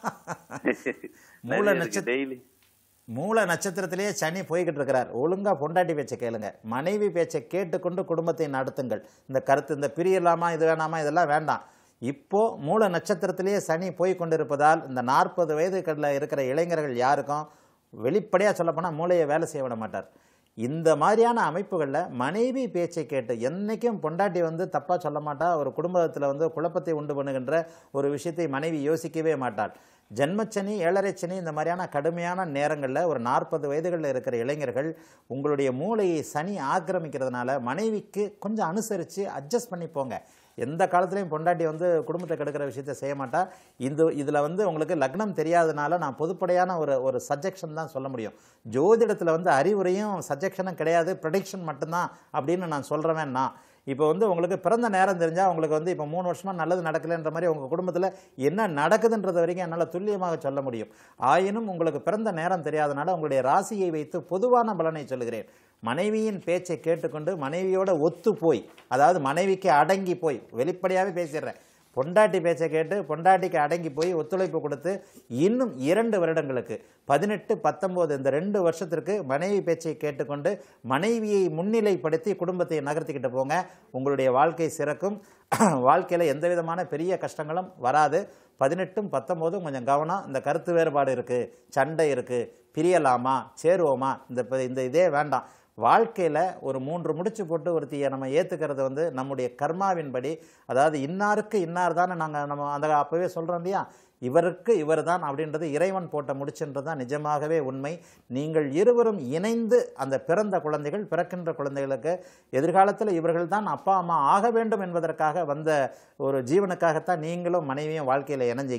மூல நட்சத்திர டெய்லி மூல நட்சத்திரத்திலேயே சனி போய்கிட்டு இருக்கிறார் ஒழுங்கா பொண்டாட்டி பேச்சை கேளுங்க மனைவி பேச்சை கேட்டுக்கொண்டு குடும்பத்தை நடத்துங்கள் இந்த கருத்து இந்த பிரியலாமா இது வேணாமா இதெல்லாம் வேண்டாம் இப்போ மூல நட்சத்திரத்திலேயே சனி போய் கொண்டிருப்பதால் இந்த நாற்பது வயதுகளில் இருக்கிற இளைஞர்கள் யாருக்கும் வெளிப்படையாக சொல்லப்போனால் மூளையை வேலை செய்ய விட மாட்டார் இந்த மாதிரியான அமைப்புகளில் மனைவி பேச்சை கேட்டு என்னைக்கும் பொண்டாட்டி வந்து தப்பாக சொல்ல மாட்டா ஒரு குடும்பத்தில் வந்து குழப்பத்தை உண்டு பண்ணுகின்ற ஒரு விஷயத்தை மனைவி யோசிக்கவே மாட்டாள் ஜென்மச்சனி ஏழரை சனி இந்த மாதிரியான கடுமையான நேரங்களில் ஒரு நாற்பது வயதுகளில் இருக்கிற இளைஞர்கள் உங்களுடைய மூளையை சனி ஆக்கிரமிக்கிறதுனால மனைவிக்கு கொஞ்சம் அனுசரித்து அட்ஜஸ்ட் பண்ணி போங்க எந்த காலத்துலையும் பொண்டாட்டி வந்து குடும்பத்தை கெடுக்கிற விஷயத்தை செய்ய மாட்டா இந்த இதில் வந்து உங்களுக்கு லக்னம் தெரியாதனால நான் பொதுப்படையான ஒரு ஒரு சஜெக்ஷன் தான் சொல்ல முடியும் ஜோதிடத்தில் வந்து அறிவுரையும் சஜெக்ஷனும் கிடையாது ப்ரடிக்ஷன் மட்டும்தான் அப்படின்னு நான் சொல்கிறவன் நான் இப்போ வந்து உங்களுக்கு பிறந்த நேரம் தெரிஞ்சால் உங்களுக்கு வந்து இப்போ மூணு வருஷமாக நல்லது நடக்கலைன்ற மாதிரி உங்கள் குடும்பத்தில் என்ன நடக்குதுன்றது வரைக்கும் என்னால் துல்லியமாக சொல்ல முடியும் ஆயினும் உங்களுக்கு பிறந்த நேரம் தெரியாதனால உங்களுடைய ராசியை வைத்து பொதுவான பலனை சொல்லுகிறேன் மனைவியின் பேச்சை கேட்டுக்கொண்டு மனைவியோட ஒத்து போய் அதாவது மனைவிக்கு அடங்கி போய் வெளிப்படையாகவே பேசிடுறேன் பொண்டாட்டி பேச்சை கேட்டு பொண்டாட்டிக்கு அடங்கி போய் ஒத்துழைப்பு கொடுத்து இன்னும் இரண்டு வருடங்களுக்கு பதினெட்டு பத்தொம்போது இந்த ரெண்டு வருஷத்திற்கு மனைவி பேச்சை கேட்டுக்கொண்டு மனைவியை முன்னிலைப்படுத்தி குடும்பத்தை நகர்த்திக்கிட்டு போங்க உங்களுடைய வாழ்க்கை சிறக்கும் வாழ்க்கையில் எந்த விதமான பெரிய கஷ்டங்களும் வராது பதினெட்டும் பத்தொம்போதும் கொஞ்சம் கவனம் இந்த கருத்து வேறுபாடு இருக்குது சண்டை இருக்குது பிரியலாமா சேருவோமா இந்த ப- இந்த இதே வேண்டாம் வாழ்க்கையில் ஒரு மூன்று முடிச்சு போட்டு ஒருத்தியை நம்ம ஏற்றுக்கிறது வந்து நம்முடைய கர்மாவின்படி அதாவது இன்னாருக்கு இன்னார் தானே நாங்கள் நம்ம அந்த அப்போவே சொல்கிறோம் இல்லையா இவருக்கு இவர் தான் அப்படின்றது இறைவன் போட்ட முடிச்சுன்றது தான் நிஜமாகவே உண்மை நீங்கள் இருவரும் இணைந்து அந்த பிறந்த குழந்தைகள் பிறக்கின்ற குழந்தைகளுக்கு எதிர்காலத்தில் இவர்கள் தான் அப்பா அம்மா ஆக வேண்டும் என்பதற்காக வந்த ஒரு ஜீவனுக்காகத்தான் நீங்களும் மனைவியும் வாழ்க்கையில் இணைஞ்சீங்க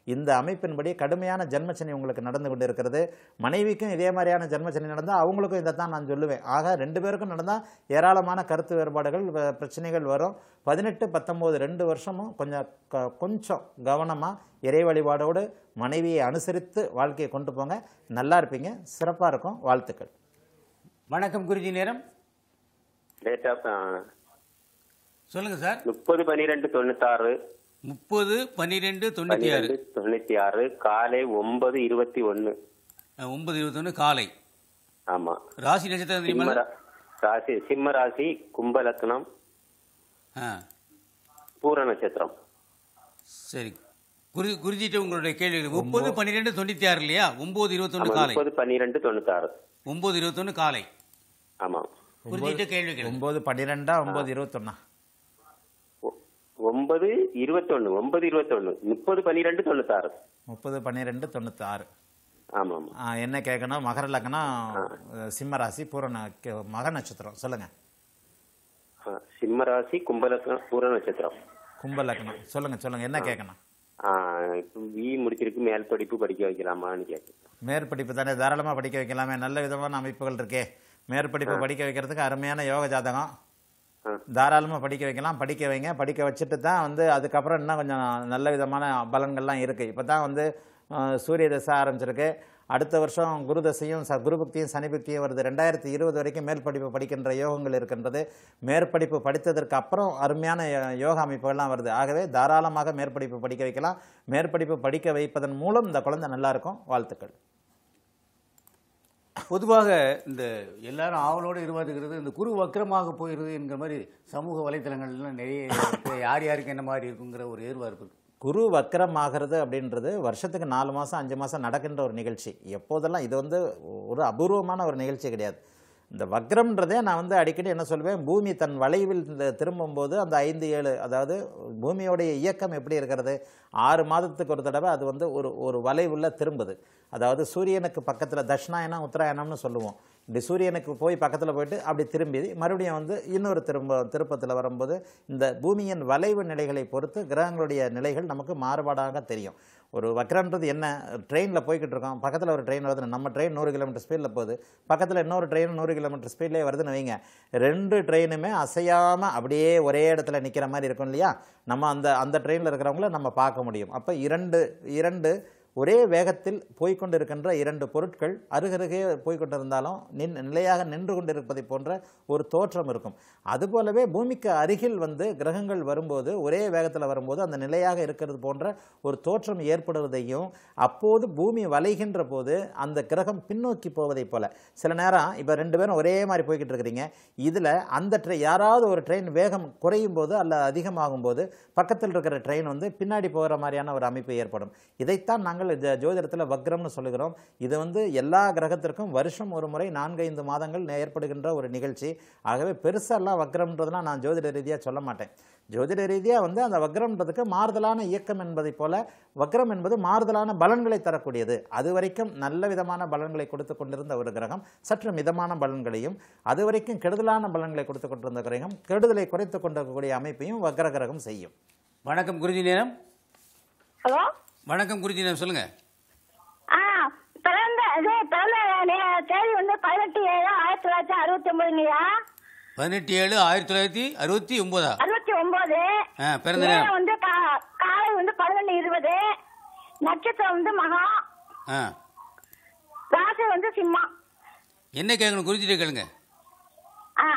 இந்த அமைப்பின்படி கடுமையான ஜென்மச்சனி உங்களுக்கு நடந்து கொண்டு இருக்கிறது மனைவிக்கும் இதே மாதிரியான ஜென்மச்சனி நடந்தால் அவங்களுக்கும் இதை தான் நான் சொல்லுவேன் ஆக ரெண்டு பேருக்கும் நடந்தால் ஏராளமான கருத்து வேறுபாடுகள் வ- பிரச்சனைகள் வரும் பதினெட்டு பத்தொம்போது ரெண்டு வருஷமும் கொஞ்சம் க- கொஞ்சம் கவனமாக இறை வழிபாடோடு மனைவியை அனுசரித்து வாழ்க்கையை கொண்டு போங்க நல்லா இருப்பீங்க சிறப்பாக இருக்கும் வாழ்த்துக்கள் வணக்கம் குருஜி நேரம் டேட் ஆஃப் சொல்லுங்க சார் முப்பது பன்னிரெண்டு தொண்ணூத்தாறு முப்பது பன்னிரெண்டு தொண்ணூற்றி ஆறு பன்னிரெண்டு தொண்ணூத்தி ஆறு காலை ஒன்பது இருபத்தி ஒன்னு அஹ், ஒன்பது இருபத்தொன்று காலை ஆமா ராசி நட்சத்திரம் தெரியுமா சிம்ம ரா- ராசி சிம்ம ராசி கும்ப லக்னம் ஆ பூர நட்சத்திரம் சரி குரு குருஜிட்ட உங்களுடைய கேள்விகள் முப்பது பன்னிரெண்டு தொண்ணூற்றி ஆறு இல்லையா ஒம்பது இருபத்தொன்று ஆமா காலை முப்பது பன்னிரெண்டு தொண்ணூத்தாறு ஒம்பது இருபத்தொன்று காலை ஆமா குருஜிட்ட கேள்விகள் ஒம்பது பன்னிரெண்டா ஒம்பது இருபத்தொன்னா ஒன்பது இருபத்தொன்னு ஒன்பது இருபத்தொன்னு முப்பது பன்னிரெண்டு தொண்ணூத்தாறு முப்பது பன்னிரெண்டு தொண்ணூத்தாறு ஆமா ஆமா ஆ, என்ன கேட்கணும் மகர லக்னம் சிம்ம ராசி பூரண கே- மக நட்சத்திரம் சொல்லுங்க ஆ, சிம்ம ராசி கும்ப லக்னம் பூர நட்சத்திரம் கும்ப லக்னம் சொல்லுங்க சொல்லுங்க என்ன கேட்கணும் ஆ, இப்ப வி முடிச்சிருக்கு மேல் படிப்பு படிக்க வைக்கலாமான்னு கேட்கு மேற்படிப்பு தானே தாராளமாக படிக்க வைக்கலாமே நல்ல விதமான அமைப்புகள் இருக்கே மேற்படிப்பு படிக்க வைக்கிறதுக்கு அருமையான யோக ஜாதகம் தாராளமாக படிக்க வைக்கலாம் படிக்க வைங்க படிக்க வச்சுட்டு தான் வந்து அதுக்கப்புறம் இன்னும் கொஞ்சம் நல்ல விதமான பலன்கள்லாம் இருக்குது இப்போ தான் வந்து அஹ், சூரிய தசை ஆரம்பிச்சிருக்கு அடுத்த வருஷம் குரு தசையும் ச குரு பக்தியும் சனி பக்தியும் வருது ரெண்டாயிரத்தி இருபது வரைக்கும் மேல் படிப்பு படிக்கின்ற யோகங்கள் இருக்கின்றது மேற்படிப்பு படித்ததற்கு அப்புறம் அருமையான யோ- யோக அமைப்புகள்லாம் வருது ஆகவே தாராளமாக மேற்படிப்பு படிக்க வைக்கலாம் மேற்படிப்பு படிக்க வைப்பதன் மூலம் இந்த குழந்தை நல்லா இருக்கும் வாழ்த்துக்கள் பொதுவாக இந்த எல்லாரும் ஆவலோடு எதிர்பார்த்துக்கிறது இந்த குரு வக்கரமாக போயிடுது என்கிற மாதிரி சமூக வலைத்தளங்கள்லாம் நிறைய இருக்கு. யார் யாருக்கு என்ன மாதிரி இருக்குங்கிற ஒரு எதிர்பார்ப்பு இருக்கு. குரு வக்கரம் ஆகிறது அப்படின்றது வருஷத்துக்கு நாலு மாதம் அஞ்சு மாதம் நடக்கின்ற ஒரு நிகழ்ச்சி எப்போதெல்லாம் இது வந்து ஒரு அபூர்வமான ஒரு நிகழ்ச்சி கிடையாது இந்த வக்ரம்ன்றதே நான் வந்து அடிக்கடி என்ன சொல்வேன் பூமி தன் வளைவில் இந்த திரும்பும்போது அந்த ஐந்து ஏழு அதாவது பூமியோடைய இயக்கம் எப்படி இருக்கிறது ஆறு மாதத்துக்கு ஒரு தடவை அது வந்து ஒரு ஒரு வளைவுல திரும்புது அதாவது சூரியனுக்கு பக்கத்தில் தட்சிணாயனம் உத்தராயணம்னு சொல்லுவோம் இப்படி சூரியனுக்கு போய் பக்கத்தில் போயிட்டு அப்படி திரும்பி மறுபடியும் வந்து இன்னொரு திரும்ப திருப்பத்தில் வரும்போது இந்த பூமியின் வளைவு நிலைகளை பொறுத்து கிரகங்களுடைய நிலைகள் நமக்கு மாறுபாடாக தெரியும் ஒரு வக்ரன்றது என்ன ட்ரெயினில் போய்கிட்டு இருக்கோம் பக்கத்தில் ஒரு ட்ரெயின் வருது நம்ம ட்ரெயின் நூறு கிலோமீட்டர் ஸ்பீடில் போகுது பக்கத்தில் இன்னொரு ட்ரெயின் நூறு கிலோமீட்டர் ஸ்பீட்லேயே வருதுன்னு வைங்க ரெண்டு ட்ரெயினுமே அசையாமல் அப்படியே ஒரே இடத்துல நிற்கிற மாதிரி இருக்கும் இல்லையா நம்ம அந்த அந்த ட்ரெயினில் இருக்கிறவங்கள நம்ம பார்க்க முடியும் அப்போ இரண்டு இரண்டு ஒரே வேகத்தில் போய்க்கொண்டு இருக்கின்ற இரண்டு பொருட்கள் அருகருகே போய்க்கொண்டிருந்தாலும் நின் நிலையாக நின்று கொண்டிருப்பதை போன்ற ஒரு தோற்றம் இருக்கும் அதுபோலவே பூமிக்கு அருகில் வந்து கிரகங்கள் வரும்போது ஒரே வேகத்தில் வரும்போது அந்த நிலையாக இருக்கிறது போன்ற ஒரு தோற்றம் ஏற்படுவதையும் அப்போது பூமி வளைகின்ற போது அந்த கிரகம் பின்னோக்கி போவதைப் போல சில நேரம் இப்போ ரெண்டு பேரும் ஒரே மாதிரி போய்கிட்டு இருக்கிறீங்க இதில் அந்த ட்ரெயின் யாராவது ஒரு ட்ரெயின் வேகம் குறையும் போது அல்ல அதிகமாகும் போது பக்கத்தில் இருக்கிற ட்ரெயின் வந்து பின்னாடி போகிற மாதிரியான ஒரு அமைப்பு ஏற்படும் இதைத்தான் நாங்கள் ஜ- ஜோதிடத்தில் வக்ரம்னு சொல்லுகிறோம் இது வந்து எல்லா கிரகத்திற்கும் வருஷம் ஒரு முறை நான்கைந்து மாதங்கள் ஏற்படுகின்ற ஒரு நிகழ்ச்சி ஆகவே பெருசாலாம் வக்ரம்ன்றதுலாம் நான் ஜோதிட ரீதியாக சொல்ல மாட்டேன் ஜோதிட ரீதியாக வந்து அந்த வக்ரம்ன்றதுக்கு மாறுதலான இயக்கம் என்பதைப் போல வக்ரம் என்பது மாறுதலான பலன்களை தரக்கூடியது அது வரைக்கும் நல்ல விதமான பலன்களை கொடுத்து கொண்டிருந்த ஒரு கிரகம் சற்று மிதமான பலன்களையும் அது வரைக்கும் கெடுதலான பலன்களை கொடுத்து கொண்டிருந்த கிரகம் கெடுதலை குறைத்து கொண்டிருக்கக்கூடிய அமைப்பையும் வக்ர கிரகம் செய்யும் வணக்கம் குருஜி நேரம் ஹலோ வணக்கம் குருஜி நேரம் சொல்லுங்க ஆ பிறந்த இது பிறந்த நே- தேதி வந்து பதினெட்டு ஏழு ஆயிரத்தி தொள்ளாயிரத்தி அறுபத்தி ஒன்பதுங்கய்யா பதினெட்டு ஏழு ஆயிரத்தி தொள்ளாயிரத்தி அறுபத்தி ஒன்பதா அறுபத்தி ஒன்பது ஆ பிறந்த நேரம் நேரம் வந்து கா- காலை வந்து பதினொன்று இருபது நட்சத்திரம் வந்து மகா ஆ ராசி வந்து சிம்மா என்ன கேட்கணும் குருஜிட்ட கேளுங்க ஆ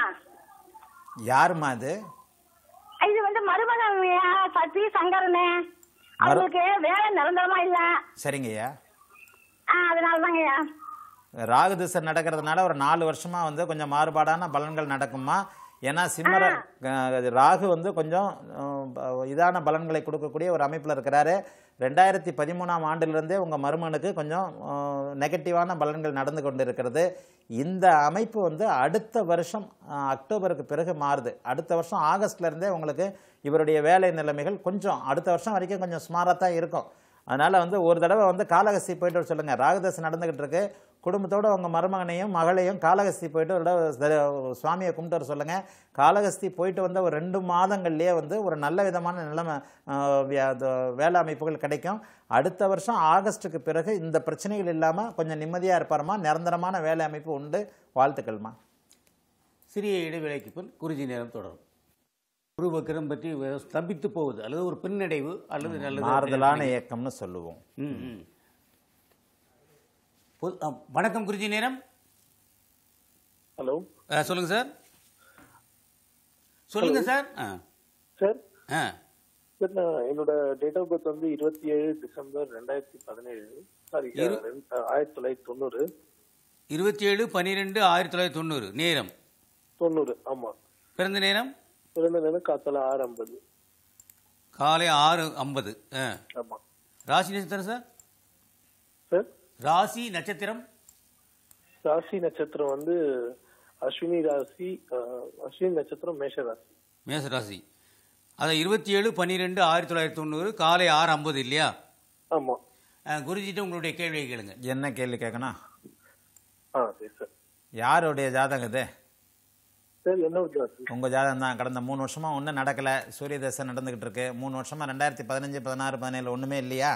யாருமா அது இது வந்து மருமகன் சத்தி சங்கரனு அவங்களுக்கு வேலை நிரந்தரமா இல்ல சரிங்கய்யா ஆ அதனால தாங்கய்யா ராகு திசை நடக்கிறதுனால ஒரு நாலு வருஷமா வந்து கொஞ்சம் மாறுபாடான பலன்கள் நடக்குமா ஏன்னா சிம்மர அஹ், ராகு வந்து கொஞ்சம் அஹ், இதான பலன்களை கொடுக்கக்கூடிய ஒரு அமைப்பில் இருக்கிறாரு ரெண்டாயிரத்தி பதிமூணாம் ஆண்டிலிருந்தே உங்கள் மருமகனுக்கு கொஞ்சம் அஹ், நெகட்டிவான பலன்கள் நடந்து கொண்டு இருக்கிறது இந்த அமைப்பு வந்து அடுத்த வருஷம் அஹ், அக்டோபருக்கு பிறகு மாறுது அடுத்த வருஷம் ஆகஸ்ட்ல இருந்தே உங்களுக்கு இவருடைய வேலை நிலைமைகள் கொஞ்சம் அடுத்த வருஷம் வரைக்கும் கொஞ்சம் சுமாராக தான் இருக்கும் அதனால் வந்து ஒரு தடவை வந்து காளகஸ்தி போயிட்டு வர சொல்லுங்கள் ராகுதசை நடந்துக்கிட்டு இருக்கு குடும்பத்தோட உங்கள் மருமகனையும் மகளையும் காளகஸ்தி போயிட்டு ஒரு தடவை த- சுவாமியை கும்பிட்டு வர சொல்லுங்கள் காளகஸ்தி போயிட்டு வந்த ஒரு ரெண்டு மாதங்கள்லேயே வந்து ஒரு நல்ல விதமான நிலைமை ஆஹ், வே- அது வேலை அமைப்புகள் கிடைக்கும் அடுத்த வருஷம் ஆகஸ்ட்டுக்கு பிறகு இந்த பிரச்சனைகள் இல்லாமல் கொஞ்சம் நிம்மதியாக இருப்பாருமா நிரந்தரமான வேலை அமைப்பு உண்டு வாழ்த்துக்கள்மா சிறிய இடைவேளைக்கு பின் குருஜி நேரம் தொடரும் குரு வக்கிரம் பற்றி வெ- ஸ்தம்பித்து போவது அல்லது ஒரு பின்னடைவு அல்லது நல்லது மாறுதலான இயக்கம்னு சொல்லுவோம் ம், ம். பொது- அ, வணக்கம் குருஜி நேரம் ஹலோ அ, சொல்லுங்க சார் சொல்லுங்க சார் ஆ சார் ஆ சார் நான் என்னோட டேட் ஆஃப் பர்த் வந்து இருபத்தி ஏழு டிசம்பர் ரெண்டாயிரத்தி பதினேழு சாரி இரு- ஆயிரத்தி தொள்ளாயிரத்தி தொண்ணூறு இருபத்தி ஏழு பன்னிரெண்டு ஆயிரத்தி தொள்ளாயிரத்தி தொண்ணூறு நேரம் தொண்ணூறு ஆமா பிறந்த நேரம் பிறந்த நேரம் காத்தால ஆறு ஐம்பது காலை ஆறு ஐம்பது ஆ ஆமா ராசி நட்சத்திரம் சார் சார் ராசி நட்சத்திரம் ராசி நட்சத்திரம் வந்து அஸ்வினி ராசி அஹ், அஸ்வினி நட்சத்திரம் மேஷ ராசி மேச ராசி அதான் இருபத்தி ஏழு பன்னிரெண்டு ஆயிரத்தி தொள்ளாயிரத்தி தொண்ணூறு காலை ஆறு ஐம்பது இல்லையா ஆமா ஆ, குருஜிட்ட உங்களுடைய கேள்வியை கேளுங்க என்ன கேள்வி கேட்கணும் ஆ சரி சார் யாருடைய ஜாதகம் இது சார் என்னோட ராசி உங்கள் ஜாதகம் தான் கடந்த மூணு வருஷமாக ஒன்றும் நடக்கலை சூரிய தசை நடந்துக்கிட்டு இருக்கு மூணு வருஷமாக ரெண்டாயிரத்தி பதினஞ்சு பதினாறு பதினேழு ஒன்றுமே இல்லையா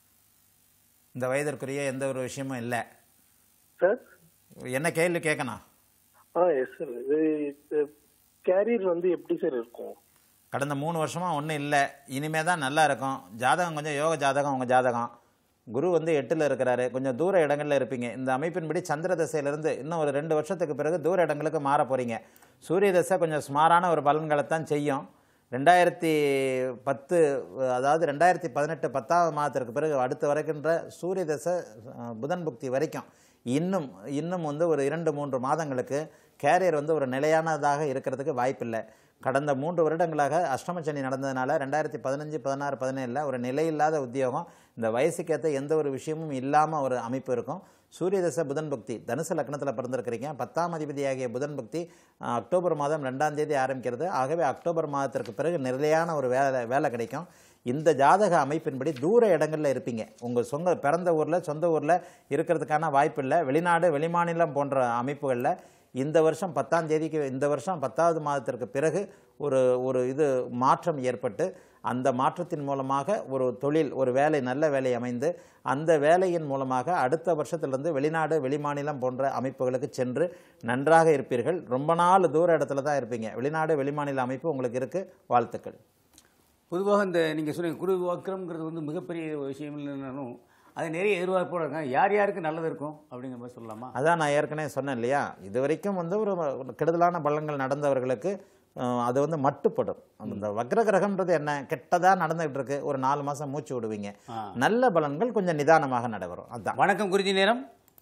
இந்த வயதிற்குரிய எந்த ஒரு விஷயமும் இல்லை சார் என்ன கேள்வி கேட்கணும் ஆ எஸ் சார் இது கேரியர் வந்து எப்படி சார் இருக்கும் கடந்த மூணு வருஷமாக ஒன்றும் இல்லை இனிமே தான் நல்லா இருக்கும் ஜாதகம் கொஞ்சம் யோக ஜாதகம் உங்கள் ஜாதகம் குரு வந்து எட்டில் இருக்கிறாரு கொஞ்சம் தூர இடங்களில் இருப்பீங்க இந்த அமைப்பின்படி சந்திர தசையிலிருந்து இன்னும் ஒரு ரெண்டு வருஷத்துக்கு பிறகு தூர இடங்களுக்கு மாற போகிறீங்க சூரிய தசை கொஞ்சம் சுமாரான ஒரு பலன்களை தான் செய்யும் ரெண்டாயிரத்தி பத்து அதாவது ரெண்டாயிரத்தி பதினெட்டு பத்தாவது மாதத்திற்கு பிறகு அடுத்து வரைக்கின்ற சூரிய தசை அஹ், புதன் புக்தி வரைக்கும் இன்னும் இன்னும் வந்து ஒரு இரண்டு மூன்று மாதங்களுக்கு கேரியர் வந்து ஒரு நிலையானதாக இருக்கிறதுக்கு வாய்ப்பில்லை கடந்த மூன்று வருடங்களாக அஷ்டமச்சனி நடந்ததுனால ரெண்டாயிரத்தி பதினஞ்சு பதினாறு பதினேழில் ஒரு நிலையில்லாத உத்தியோகம் இந்த வயசுக்கேற்ற எந்த ஒரு விஷயமும் இல்லாமல் ஒரு அமைப்பு இருக்கும் சூரிய தசை புதன் பக்தி தனுசு லக்னத்தில் பிறந்திருக்கிறீங்க பத்தாம் அதிபதியாகிய புதன் பக்தி அஹ், அக்டோபர் மாதம் ரெண்டாம் தேதி ஆரம்பிக்கிறது ஆகவே அக்டோபர் மாதத்திற்கு பிறகு நிலையான ஒரு வேலை வேலை கிடைக்கும் இந்த ஜாதக அமைப்பின்படி தூர இடங்களில் இருப்பீங்க உங்கள் சொந்த பிறந்த ஊரில் சொந்த ஊரில் இருக்கிறதுக்கான வாய்ப்பு இல்லை வெளிநாடு வெளிமாநிலம் போன்ற அமைப்புகளில் இந்த வருஷம் பத்தாம் தேதிக்கு இந்த வருஷம் பத்தாவது மாதத்திற்கு பிறகு ஒரு ஒரு இது மாற்றம் ஏற்பட்டு அந்த மாற்றத்தின் மூலமாக ஒரு தொழில் ஒரு வேலை நல்ல வேலை அமைந்து அந்த வேலையின் மூலமாக அடுத்த வருஷத்திலிருந்து வெளிநாடு வெளிமாநிலம் போன்ற அமைப்புகளுக்கு சென்று நன்றாக இருப்பீர்கள் ரொம்ப நாள் தூர இடத்துல தான் இருப்பீங்க வெளிநாடு வெளிமாநில அமைப்பு உங்களுக்கு இருக்குது வாழ்த்துக்கள் பொதுவாக இந்த நீங்கள் சொன்னீங்க குரு வக்கரம்ங்கிறது வந்து மிகப்பெரிய விஷயம் இல்லைனாலும் அது நிறைய எதிர்பார்ப்போட இருக்காங்க யார் யாருக்கு நல்லது இருக்கும் அப்படிங்கிற மாதிரி சொல்லலாமா அதான் நான் ஏற்கனவே சொன்னேன் இல்லையா இது வரைக்கும் வந்து ஒரு கெடுதலான பலன்கள் நடந்தவர்களுக்கு அஹ், அது வந்து மட்டுப்படும் அந்த வக்ர கிரகம்ன்றது என்ன கெட்டதாக நடந்துகிட்டு இருக்கு ஒரு நாலு மாதம் மூச்சு விடுவீங்க ஆ. நல்ல பலன்கள் கொஞ்சம் நிதானமாக நடைபெறும் அதான் வணக்கம் குருஜி நேரம்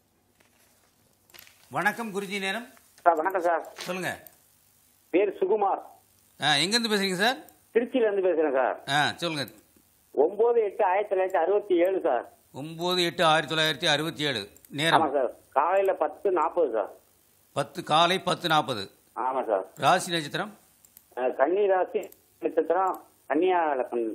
வணக்கம் குருஜி நேரம் சார் வணக்கம் சார் சொல்லுங்க பேர் சுகுமார் ஆ எங்கேருந்து பேசுறீங்க சார் திருச்சியில இருந்து பேசுறேன் சார் ஆ சொல்லுங்க ஒன்பது எட்டு ஆயிரத்தி தொள்ளாயிரத்தி அறுபத்தி ஏழு சார் ஒம்பது எட்டு ஆயிரத்தி தொள்ளாயிரத்தி அறுபத்தி ஏழு ஆமா நேரம் சார் காலையில பத்து நாற்பது சார் பத்து காலை பத்து நாற்பது ஆமா சார் ராசி நட்சத்திரம் அஹ், கன்னி ராசி நட்சத்திரம் கன்னியா லக்னம்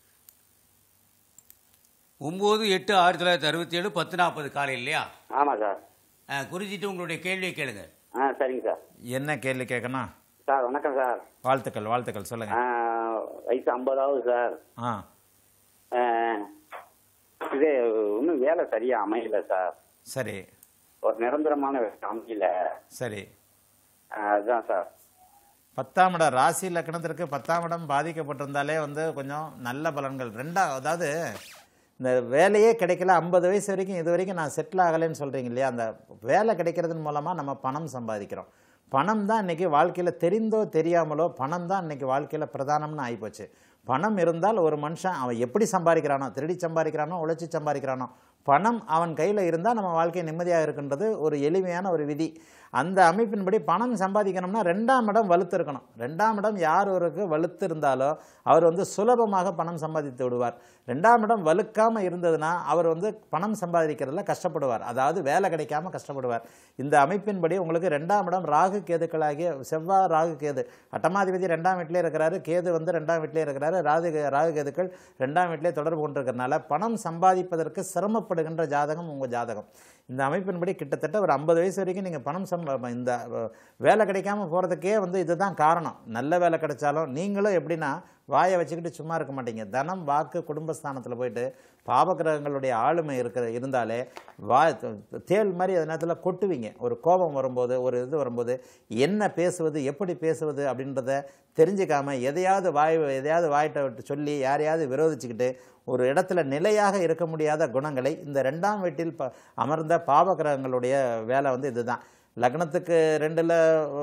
ஒம்பது எட்டு ஆயிரத்தி தொள்ளாயிரத்தி அறுபத்தி ஏழு பத்து நாற்பது காலை இல்லையா ஆமா சார் ஆ, குறிச்சிட்டு உங்களுடைய கேள்வியை கேளுங்க ஆ சரிங்க சார் என்ன கேள்வி கேட்கணும் சார் வணக்கம் சார் வாழ்த்துக்கள் வாழ்த்துக்கள் சொல்லுங்க ஆஹ், வயசு ஐம்பதாவது சார் ஆ ஆஹ், இது இன்னும் வேலை சரியா அமையல சார் சரி ஒரு நிரந்தரமான வேலை அமையல சரி ஆஹ், அதுதான் சார் பத்தாம் இடம் ராசி லக்னத்திற்கு பத்தாம் இடம் பாதிக்கப்பட்டிருந்தாலே வந்து கொஞ்சம் நல்ல பலன்கள் ரெண்டா அதாவது இந்த வேலையே கிடைக்கல ஐம்பது வயசு வரைக்கும் இது வரைக்கும் நான் செட்டில் ஆகலைன்னு சொல்கிறீங்க இல்லையா அந்த வேலை கிடைக்கிறதன் மூலமாக நம்ம பணம் சம்பாதிக்கிறோம் பணம் தான் இன்றைக்கி வாழ்க்கையில் தெரிந்தோ தெரியாமலோ பணம் தான் இன்றைக்கி வாழ்க்கையில் பிரதானம்னு ஆகிப்போச்சு பணம் இருந்தால் ஒரு மனுஷன் அவன் எப்படி சம்பாதிக்கிறானோ திருடி சம்பாதிக்கிறானோ உழைச்சி சம்பாதிக்கிறானோ பணம் அவன் கையில் இருந்தால் நம்ம வாழ்க்கை நிம்மதியாக இருக்கின்றது ஒரு எளிமையான ஒரு விதி அந்த அமைப்பின்படி பணம் சம்பாதிக்கணும்னா ரெண்டாம் இடம் வலுத்து இருக்கணும் ரெண்டாம் இடம் யார் ஒருக்கு வலுத்து இருந்தாலோ அவர் வந்து சுலபமாக பணம் சம்பாதித்து விடுவார் ரெண்டாம் இடம் வலுக்காமல் இருந்ததுன்னா அவர் வந்து பணம் சம்பாதிக்கிறதுல கஷ்டப்படுவார் அதாவது வேலை கிடைக்காம கஷ்டப்படுவார் இந்த அமைப்பின்படி உங்களுக்கு ரெண்டாம் இடம் ராகு கேதுக்களாகிய செவ்வாய் ராகு கேது அட்டமாதிபதி ரெண்டாம் வீட்டிலே இருக்கிறாரு கேது வந்து ரெண்டாம் வீட்டிலே இருக்கிறாரு ராகு ராகு கேதுக்கள் ரெண்டாம் வீட்டிலே தொடர்பு கொண்டிருக்கிறதுனால பணம் சம்பாதிப்பதற்கு சிரமப்படுகின்ற ஜாதகம் உங்கள் ஜாதகம் இந்த அமைப்பின்படி கிட்டத்தட்ட ஒரு ஐம்பது வயசு வரைக்கும் நீங்கள் பணம் சம்ப இந்த அஹ், வேலை கிடைக்காம போகிறதுக்கே வந்து இதுதான் காரணம் நல்ல வேலை கிடைச்சாலும் நீங்களும் எப்படின்னா வாயை வச்சுக்கிட்டு சும்மா இருக்க மாட்டீங்க தனம் வாக்கு குடும்பஸ்தானத்தில் போயிட்டு பாபகிரகங்களுடைய ஆளுமை இருக்கிற இருந்தாலே வா தேள் மாதிரி அந்த நேரத்தில் கொட்டுவீங்க ஒரு கோபம் வரும்போது ஒரு இது வரும்போது என்ன பேசுவது எப்படி பேசுவது அப்படின்றத தெரிஞ்சுக்காம எதையாவது வாய் எதையாவது வாயிட்ட விட்டு சொல்லி யாரையாவது விரோதிச்சுக்கிட்டு ஒரு இடத்துல நிலையாக இருக்க முடியாத குணங்களை இந்த ரெண்டாம் வீட்டில் ப அமர்ந்த பாவகிரகங்களுடைய வேலை வந்து இதுதான் லக்னத்துக்கு ரெண்டில்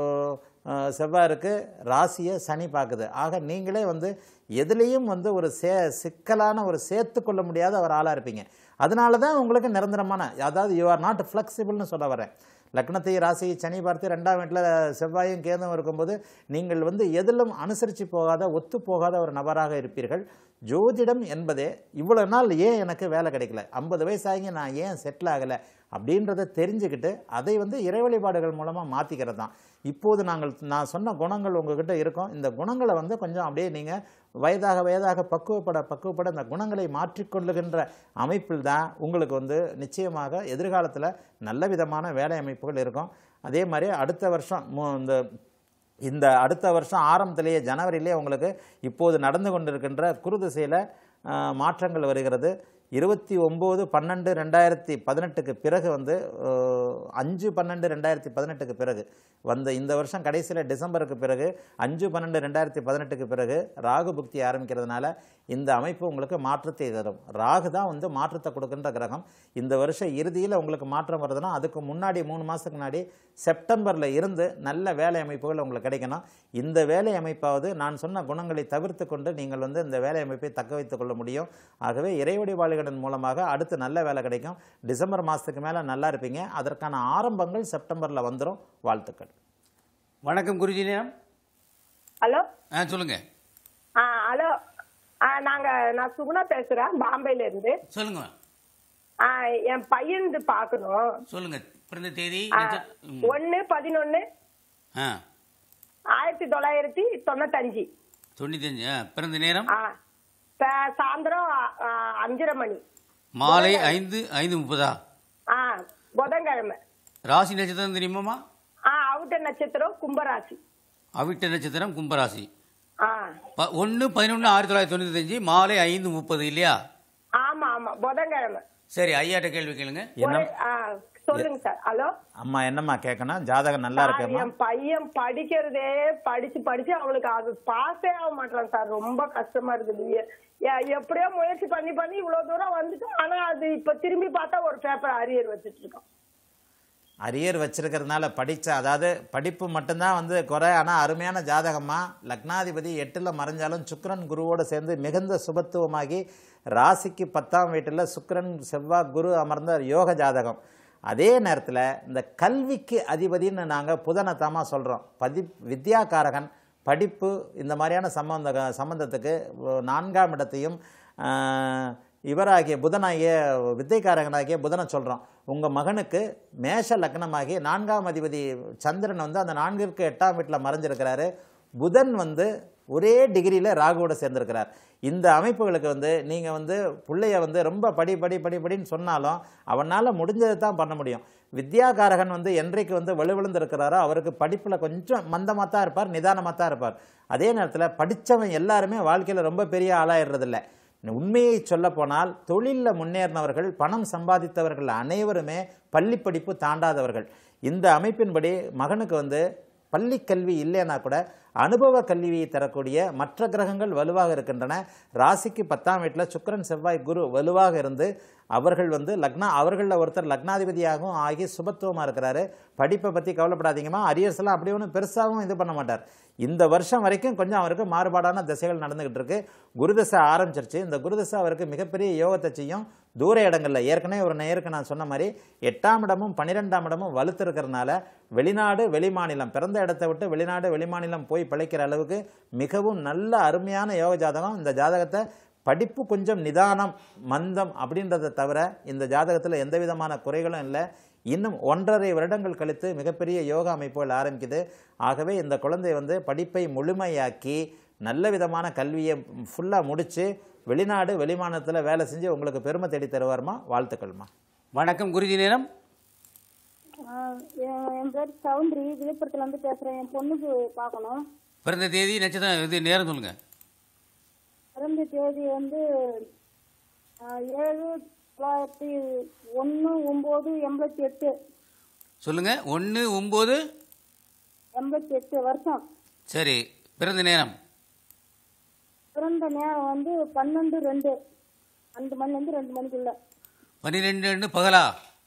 செவ்வாய் இருக்குது ராசியை சனி பார்க்குது ஆக நீங்களே வந்து எதுலேயும் வந்து ஒரு சே சிக்கலான ஒரு சேர்த்து கொள்ள முடியாத ஒரு ஆளாக இருப்பீங்க அதனால தான் உங்களுக்கு நிரந்தரமான அதாவது யூ ஆர் நாட் ஃப்ளெக்சிபிள்னு சொல்ல வரேன் லக்னத்தை ராசி சனி பார்த்து ரெண்டாம் வீட்டில் செவ்வாயும் கேதும் இருக்கும்போது நீங்கள் வந்து எதிலும் அனுசரித்து போகாத ஒத்து போகாத ஒரு நபராக இருப்பீர்கள் ஜோதிடம் என்பதே இவ்வளோ நாள் ஏன் எனக்கு வேலை கிடைக்கல ஐம்பது வயசாகி நான் ஏன் செட்டில் ஆகலை அப்படின்றத தெரிஞ்சுக்கிட்டு அதை வந்து இறை வழிபாடுகள் மூலமாக மாற்றிக்கிறது தான் இப்போது நாங்கள் நான் சொன்ன குணங்கள் உங்ககிட்ட இருக்கும் இந்த குணங்களை வந்து கொஞ்சம் அப்படியே நீங்கள் வயதாக வயதாக பக்குவப்பட பக்குவப்பட இந்த குணங்களை மாற்றிக்கொள்ளுகின்ற அமைப்பில் தான் உங்களுக்கு வந்து நிச்சயமாக எதிர்காலத்தில் நல்ல விதமான வேலை அமைப்புகள் இருக்கும் அதே மாதிரி அடுத்த வருஷம் மு- இந்த இந்த அடுத்த வருஷம் ஆரம்பத்திலேயே ஜனவரியிலே உங்களுக்கு இப்போது நடந்து கொண்டிருக்கின்ற குரு திசையில் மாற்றங்கள் வருகிறது இருபத்தி ஒம்பது பன்னெண்டு ரெண்டாயிரத்தி பதினெட்டுக்கு பிறகு வந்து அஹ், அஞ்சு பன்னெண்டு ரெண்டாயிரத்தி பதினெட்டுக்கு பிறகு வந்த இந்த வருஷம் கடைசியில் டிசம்பருக்கு பிறகு அஞ்சு பன்னெண்டு ரெண்டாயிரத்தி பதினெட்டுக்கு பிறகு ராகு புக்தி ஆரம்பிக்கிறதுனால இந்த அமைப்பு உங்களுக்கு மாற்றத்தை தரும் ராகு தான் வந்து மாற்றத்தை கொடுக்கின்ற கிரகம் இந்த வருஷம் இறுதியில் உங்களுக்கு மாற்றம் வருதுன்னா அதுக்கு முன்னாடி மூணு மாதத்துக்கு முன்னாடி செப்டம்பரில் இருந்து நல்ல வேலை அமைப்புகள் உங்களுக்கு கிடைக்கணும் இந்த வேலை அமைப்பாவது நான் சொன்ன குணங்களை தவிர்த்து கொண்டு நீங்கள் வந்து இந்த வேலை அமைப்பை தக்க வைத்துக் கொள்ள முடியும் ஆகவே இறைவடி வாழிகடன் மூலமாக அடுத்து நல்ல வேலை கிடைக்கும் டிசம்பர் மாதத்துக்கு மேலே நல்லா இருப்பீங்க அதற்கான ஆரம்பங்கள் செப்டம்பரில் வந்துடும் வாழ்த்துக்கள் வணக்கம் குருஜி நேரம் ஹலோ ஆ சொல்லுங்க ஆ ஹலோ ஆ நாங்க நான் சுகுணா பேசுறேன் பாம்பேல இருந்து சொல்லுங்க ஆ என் பையன் பார்க்கணும் சொல்லுங்க பிறந்த தேதி ஆ, நட்ச- ம். ஒண்ணு பதினொன்னு ஆ ஆயிரத்தி தொள்ளாயிரத்தி தொண்ணூத்தஞ்சு தொண்ணூத்தஞ்சு ஆ, பிறந்த நேரம் ஆ சா- சாயந்தரம் ஆ, அஞ்சரை மணி மாலை ஐந்து ஐந்து முப்பதா ஆ புதன்கிழமை ராசி நட்சத்திரம் தெரியுமாமா ஆ அவுட்ட நட்சத்திரம் கும்பராசி அவிட்ட நட்சத்திரம் கும்பராசி ஆ ப- ஒண்ணு பதினொன்று ஆயிரத்தி தொள்ளாயிரத்தி தொண்ணூத்தஞ்சு மாலை ஐந்து முப்பது இல்லையா ஆமா ஆமா புதன்கிழமை சரி ஐயாட்ட கேள்வி கேளுங்க ஒரே- ஆ, சொல்லுங்க சார் ஹலோ அம்மா என்னம்மா கேட்கணும் ஜாதகம் நல்லா சார், இருக்குமா என் பையன் படிக்கிறதே படிச்சு படிச்சு அவனுக்கு அது பாஸே ஆக மாட்டான் சார் ரொம்ப கஷ்டமா இருக்குது எ- எ- எப்படியோ முயற்சி பண்ணி பண்ணி இவ்வளவு தூரம் வந்துட்டு ஆனா அது இப்ப திரும்பி பார்த்தா ஒரு பேப்பர் அரியர் வச்சுட்டு இருக்கான் அரியர் வச்சிருக்கிறதுனால படித்த அதாவது படிப்பு மட்டும்தான் வந்து குறை ஆனால் அருமையான ஜாதகமா லக்னாதிபதி எட்டில் மறைஞ்சாலும் சுக்கிரன் குருவோடு சேர்ந்து மிகுந்த சுபத்துவமாகி ராசிக்கு பத்தாம் வீட்டில் சுக்கிரன் செவ்வாய் குரு அமர்ந்த யோக ஜாதகம் அதே நேரத்தில் இந்த கல்விக்கு அதிபதின்னு நாங்கள் புதனத்தமாக சொல்கிறோம் பதி வித்யாகாரகன் படிப்பு இந்த மாதிரியான சம்பந்த சம்பந்தத்துக்கு நான்காம் இடத்தையும் ஆஹ், இவராகிய புதனாகிய வித்தைக்காரகனாகிய புதனை சொல்கிறோம் உங்கள் மகனுக்கு மேஷ லக்னமாகி நான்காம் அதிபதி சந்திரன் வந்து அந்த நான்கிற்கு எட்டாம் வீட்டில் மறைஞ்சிருக்கிறாரு புதன் வந்து ஒரே டிகிரியில் ராகுவோட சேர்ந்திருக்கிறார் இந்த அமைப்புகளுக்கு வந்து நீங்கள் வந்து பிள்ளைய வந்து ரொம்ப படி படி படி படின்னு சொன்னாலும் அவனால் முடிஞ்சதை தான் பண்ண முடியும் வித்யாகாரகன் வந்து என்றைக்கு வந்து வலுவிழுந்து இருக்கிறாரோ அவருக்கு படிப்பில் கொஞ்சம் மந்தமாக தான் இருப்பார் நிதானமாக தான் இருப்பார் அதே நேரத்தில் படித்தவன் எல்லாருமே வாழ்க்கையில் ரொம்ப பெரிய ஆளாயிடுறதில்ல உண்மையை சொல்ல போனால் தொழிலில் முன்னேறினவர்கள் பணம் சம்பாதித்தவர்கள் அனைவருமே பள்ளி படிப்பு தாண்டாதவர்கள் இந்த அமைப்பின்படி மகனுக்கு வந்து பள்ளி கல்வி இல்லைன்னா கூட அனுபவ கல்வியை தரக்கூடிய மற்ற கிரகங்கள் வலுவாக இருக்கின்றன ராசிக்கு பத்தாம் வீட்டில் சுக்கிரன் செவ்வாய் குரு வலுவாக இருந்து அவர்கள் வந்து லக்னா அவர்களில் ஒருத்தர் லக்னாதிபதியாகவும் ஆகி சுபத்துவமாக இருக்கிறாரு படிப்பை பற்றி கவலைப்படாதீங்கம்மா அரியர்ஸ் எல்லாம் அப்படி ஒன்றும் பெருசாகவும் இது பண்ண மாட்டார் இந்த வருஷம் வரைக்கும் கொஞ்சம் அவருக்கு மாறுபாடான திசைகள் நடந்துகிட்டு இருக்கு குருதசை ஆரம்பிச்சிருச்சு இந்த குருதசை அவருக்கு மிகப்பெரிய யோகத்தை செய்யும் தூர இடங்களில் ஏற்கனவே ஒரு நேருக்கு நான் சொன்ன மாதிரி எட்டாம் இடமும் பன்னிரெண்டாம் இடமும் வலுத்திருக்கிறதுனால வெளிநாடு வெளிமாநிலம் பிறந்த இடத்தை விட்டு வெளிநாடு வெளிமாநிலம் போய் பிழைக்கிற அளவுக்கு மிகவும் நல்ல அருமையான யோக ஜாதகம் இந்த ஜாதகத்தை படிப்பு கொஞ்சம் நிதானம் மந்தம் அப்படின்றத தவிர இந்த ஜாதகத்தில் எந்த விதமான குறைகளும் இல்லை இன்னும் ஒன்றரை வருடங்கள் கழித்து மிகப்பெரிய யோகா அமைப்புகள் ஆரம்பிக்குது ஆகவே இந்த குழந்தை வந்து படிப்பை முழுமையாக்கி நல்ல விதமான கல்வியை ஃபுல்லாக முடித்து வெளிநாடு வெளிமாநிலத்தில் வேலை செஞ்சு உங்களுக்கு பெருமை தேடி தருவார்மா வாழ்த்துக்கள்மா வணக்கம் குருஜி நேரம் ஆஹ் என் என் பேர் சவுந்தரி விழுப்புரத்துல இருந்து பேசுறேன் என் பொண்ணுக்கு பார்க்கணும் பிறந்த தேதி நட்சத்திரம் இது நேரம் சொல்லுங்க பிறந்த தேதி வந்து ஆஹ் ஏழு தொள்ளாயிரத்தி ஒன்று ஒம்பது எண்பத்தி எட்டு சொல்லுங்க ஒன்று ஒம்பது எண்பத்தி எட்டு வருஷம் சரி பிறந்த நேரம் பிறந்த நேரம் வந்து பன்னெண்டு ரெண்டு ரெண்டு மணிலேருந்து ரெண்டு மணிக்குள்ள பன்னிரெண்டு ரெண்டு பகலா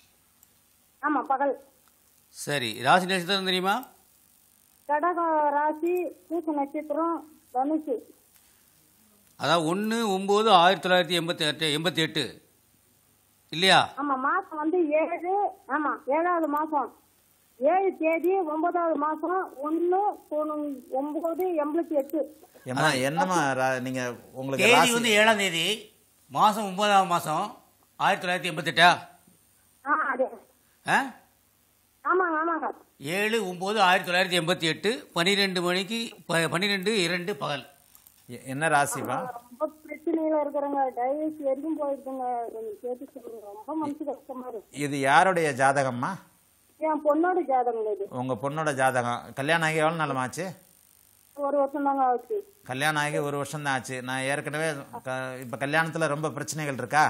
ஆமா பகல் சரி ராசி நட்சத்திரம் தெரியுமா கடக ராசி பூச நட்சத்திரம் தனுசு அதாவது ஒன்று ஒம்பது ஆயிரத்தி தொள்ளாயிரத்தி எண்பத்தி எட்டு எண்பத்தி எட்டு இல்லையா ஆமா மாசம் வந்து ஏழு ஆமா ஏழாவது மாசம் ஏழு தேதி ஒன்பதாவது மாசம் ஒன்று ஒன்பது எண்பத்தி எட்டு ஏம்மா என்னம்மா ரா- நீங்க உங்களுக்கு தேதி ராசி- வந்து ஏழாம் தேதி மாதம் ஒன்பதாம் மாதம் ஆயிரத்தி தொள்ளாயிரத்தி எண்பத்தெட்டா ஆ அது ஆ ஆமாங்க ஆமாங்க ஏழு ஒம்பது ஆயிரத்தி தொள்ளாயிரத்தி எண்பத்தி எட்டு பன்னிரெண்டு மணிக்கு ப- பன்னிரெண்டு இரண்டு பகல் எ- என்ன ராசிப்பா ரொம்ப பிரச்சனையில இருக்கிறவங்க டைவர்ஸ் வரைக்கும் போயிருக்குங்க கொஞ்சம் கேட்டு சொல்லுங்க ரொம்ப மனசு கஷ்டமா இருக்கு இது யாருடைய ஜாதகம்மா என் பொண்ணோட ஜாதகம் இது உங்க பொண்ணோட ஜாதகம் கல்யாணம் ஆகி எவ்வளோ நாளமாச்சு ஒரு வருஷம் தாங்க ஆச்சு கல்யாணம் ஆகி ஒரு வருஷம் தான் ஆச்சு நான் ஏற்கனவே க- இப்ப கல்யாணத்துல ரொம்ப பிரச்சனைகள் இருக்கா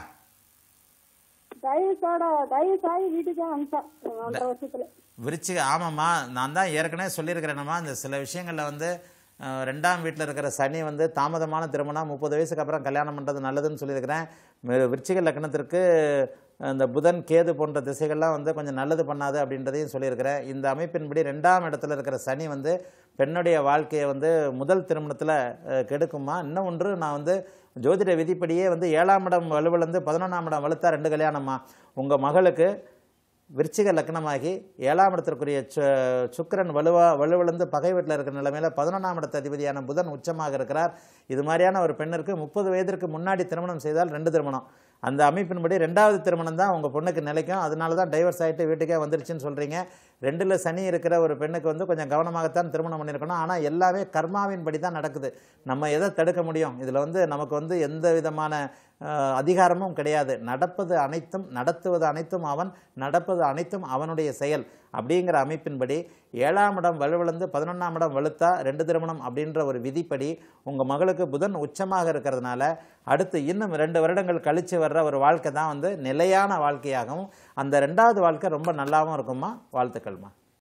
டைவர்ஸோட டைவர்ஸ் ஆகி வீட்டுக்கே வந்துட்டேன் ஒன்றரை வருஷத்துல விருச்சிக ஆமாம்மா நான் தான் ஏற்கனவே சொல்லியிருக்கிறேனம்மா இந்த சில விஷயங்களில் வந்து அஹ், ரெண்டாம் வீட்டில் இருக்கிற சனி வந்து தாமதமான திருமணம் முப்பது வயசுக்கு அப்புறம் கல்யாணம் பண்ணுறது நல்லதுன்னு சொல்லியிருக்கிறேன் வி- விருச்சிக லக்னத்திற்கு இந்த புதன் கேது போன்ற திசைகள்லாம் வந்து கொஞ்சம் நல்லது பண்ணாது அப்படின்றதையும் சொல்லியிருக்கிறேன் இந்த அமைப்பின்படி ரெண்டாம் இடத்துல இருக்கிற சனி வந்து பெண்ணுடைய வாழ்க்கையை வந்து முதல் திருமணத்தில் கெடுக்குமா இன்னும் ஒன்று நான் வந்து ஜோதிட விதிப்படியே வந்து ஏழாம் இடம் வலுவிழந்து பதினொன்றாம் இடம் வலுத்தா ரெண்டு கல்யாணம்மா உங்கள் மகளுக்கு விருச்சிக லக்னமாகி ஏழாம் இடத்திற்குரிய சு- சுக்கிரன் வலுவா வலுவிழந்து பகை வீட்டில் இருக்கிற நிலைமையில பதினொன்றாம் இடத்த அதிபதியான புதன் உச்சமாக இருக்கிறார் இது மாதிரியான ஒரு பெண்ணிற்கு முப்பது வயதிற்கு முன்னாடி திருமணம் செய்தால் ரெண்டு திருமணம் அந்த அமைப்பின்படி ரெண்டாவது திருமணம் தான் உங்கள் பொண்ணுக்கு நிலைக்கும் அதனால தான் டைவர்ஸ் ஆகிட்டு வீட்டுக்கே வந்துருச்சுன்னு சொல்கிறீங்க ரெண்டில் சனி இருக்கிற ஒரு பெண்ணுக்கு வந்து கொஞ்சம் கவனமாகத்தான் திருமணம் பண்ணியிருக்கணும் ஆனால் எல்லாமே கர்மாவின் படி தான் நடக்குது நம்ம எதை தடுக்க முடியும் இதில் வந்து நமக்கு வந்து எந்த விதமான அஹ், அதிகாரமும் கிடையாது நடப்பது அனைத்தும் நடத்துவது அனைத்தும் அவன் நடப்பது அனைத்தும் அவனுடைய செயல் அப்படிங்கிற அமைப்பின்படி ஏழாம் இடம் வலுவிழந்து பதினொன்றாம் இடம் வலுத்தா ரெண்டு திருமணம் அப்படின்ற ஒரு விதிப்படி உங்கள் மகளுக்கு புதன் உச்சமாக இருக்கிறதுனால அடுத்து இன்னும் ரெண்டு வருடங்கள் கழித்து வர்ற ஒரு வாழ்க்கை தான் வந்து நிலையான வாழ்க்கையாகவும் அந்த ரெண்டாவது வாழ்க்கை ரொம்ப நல்லாவும் இருக்குமா வாழ்த்துக்கள்மா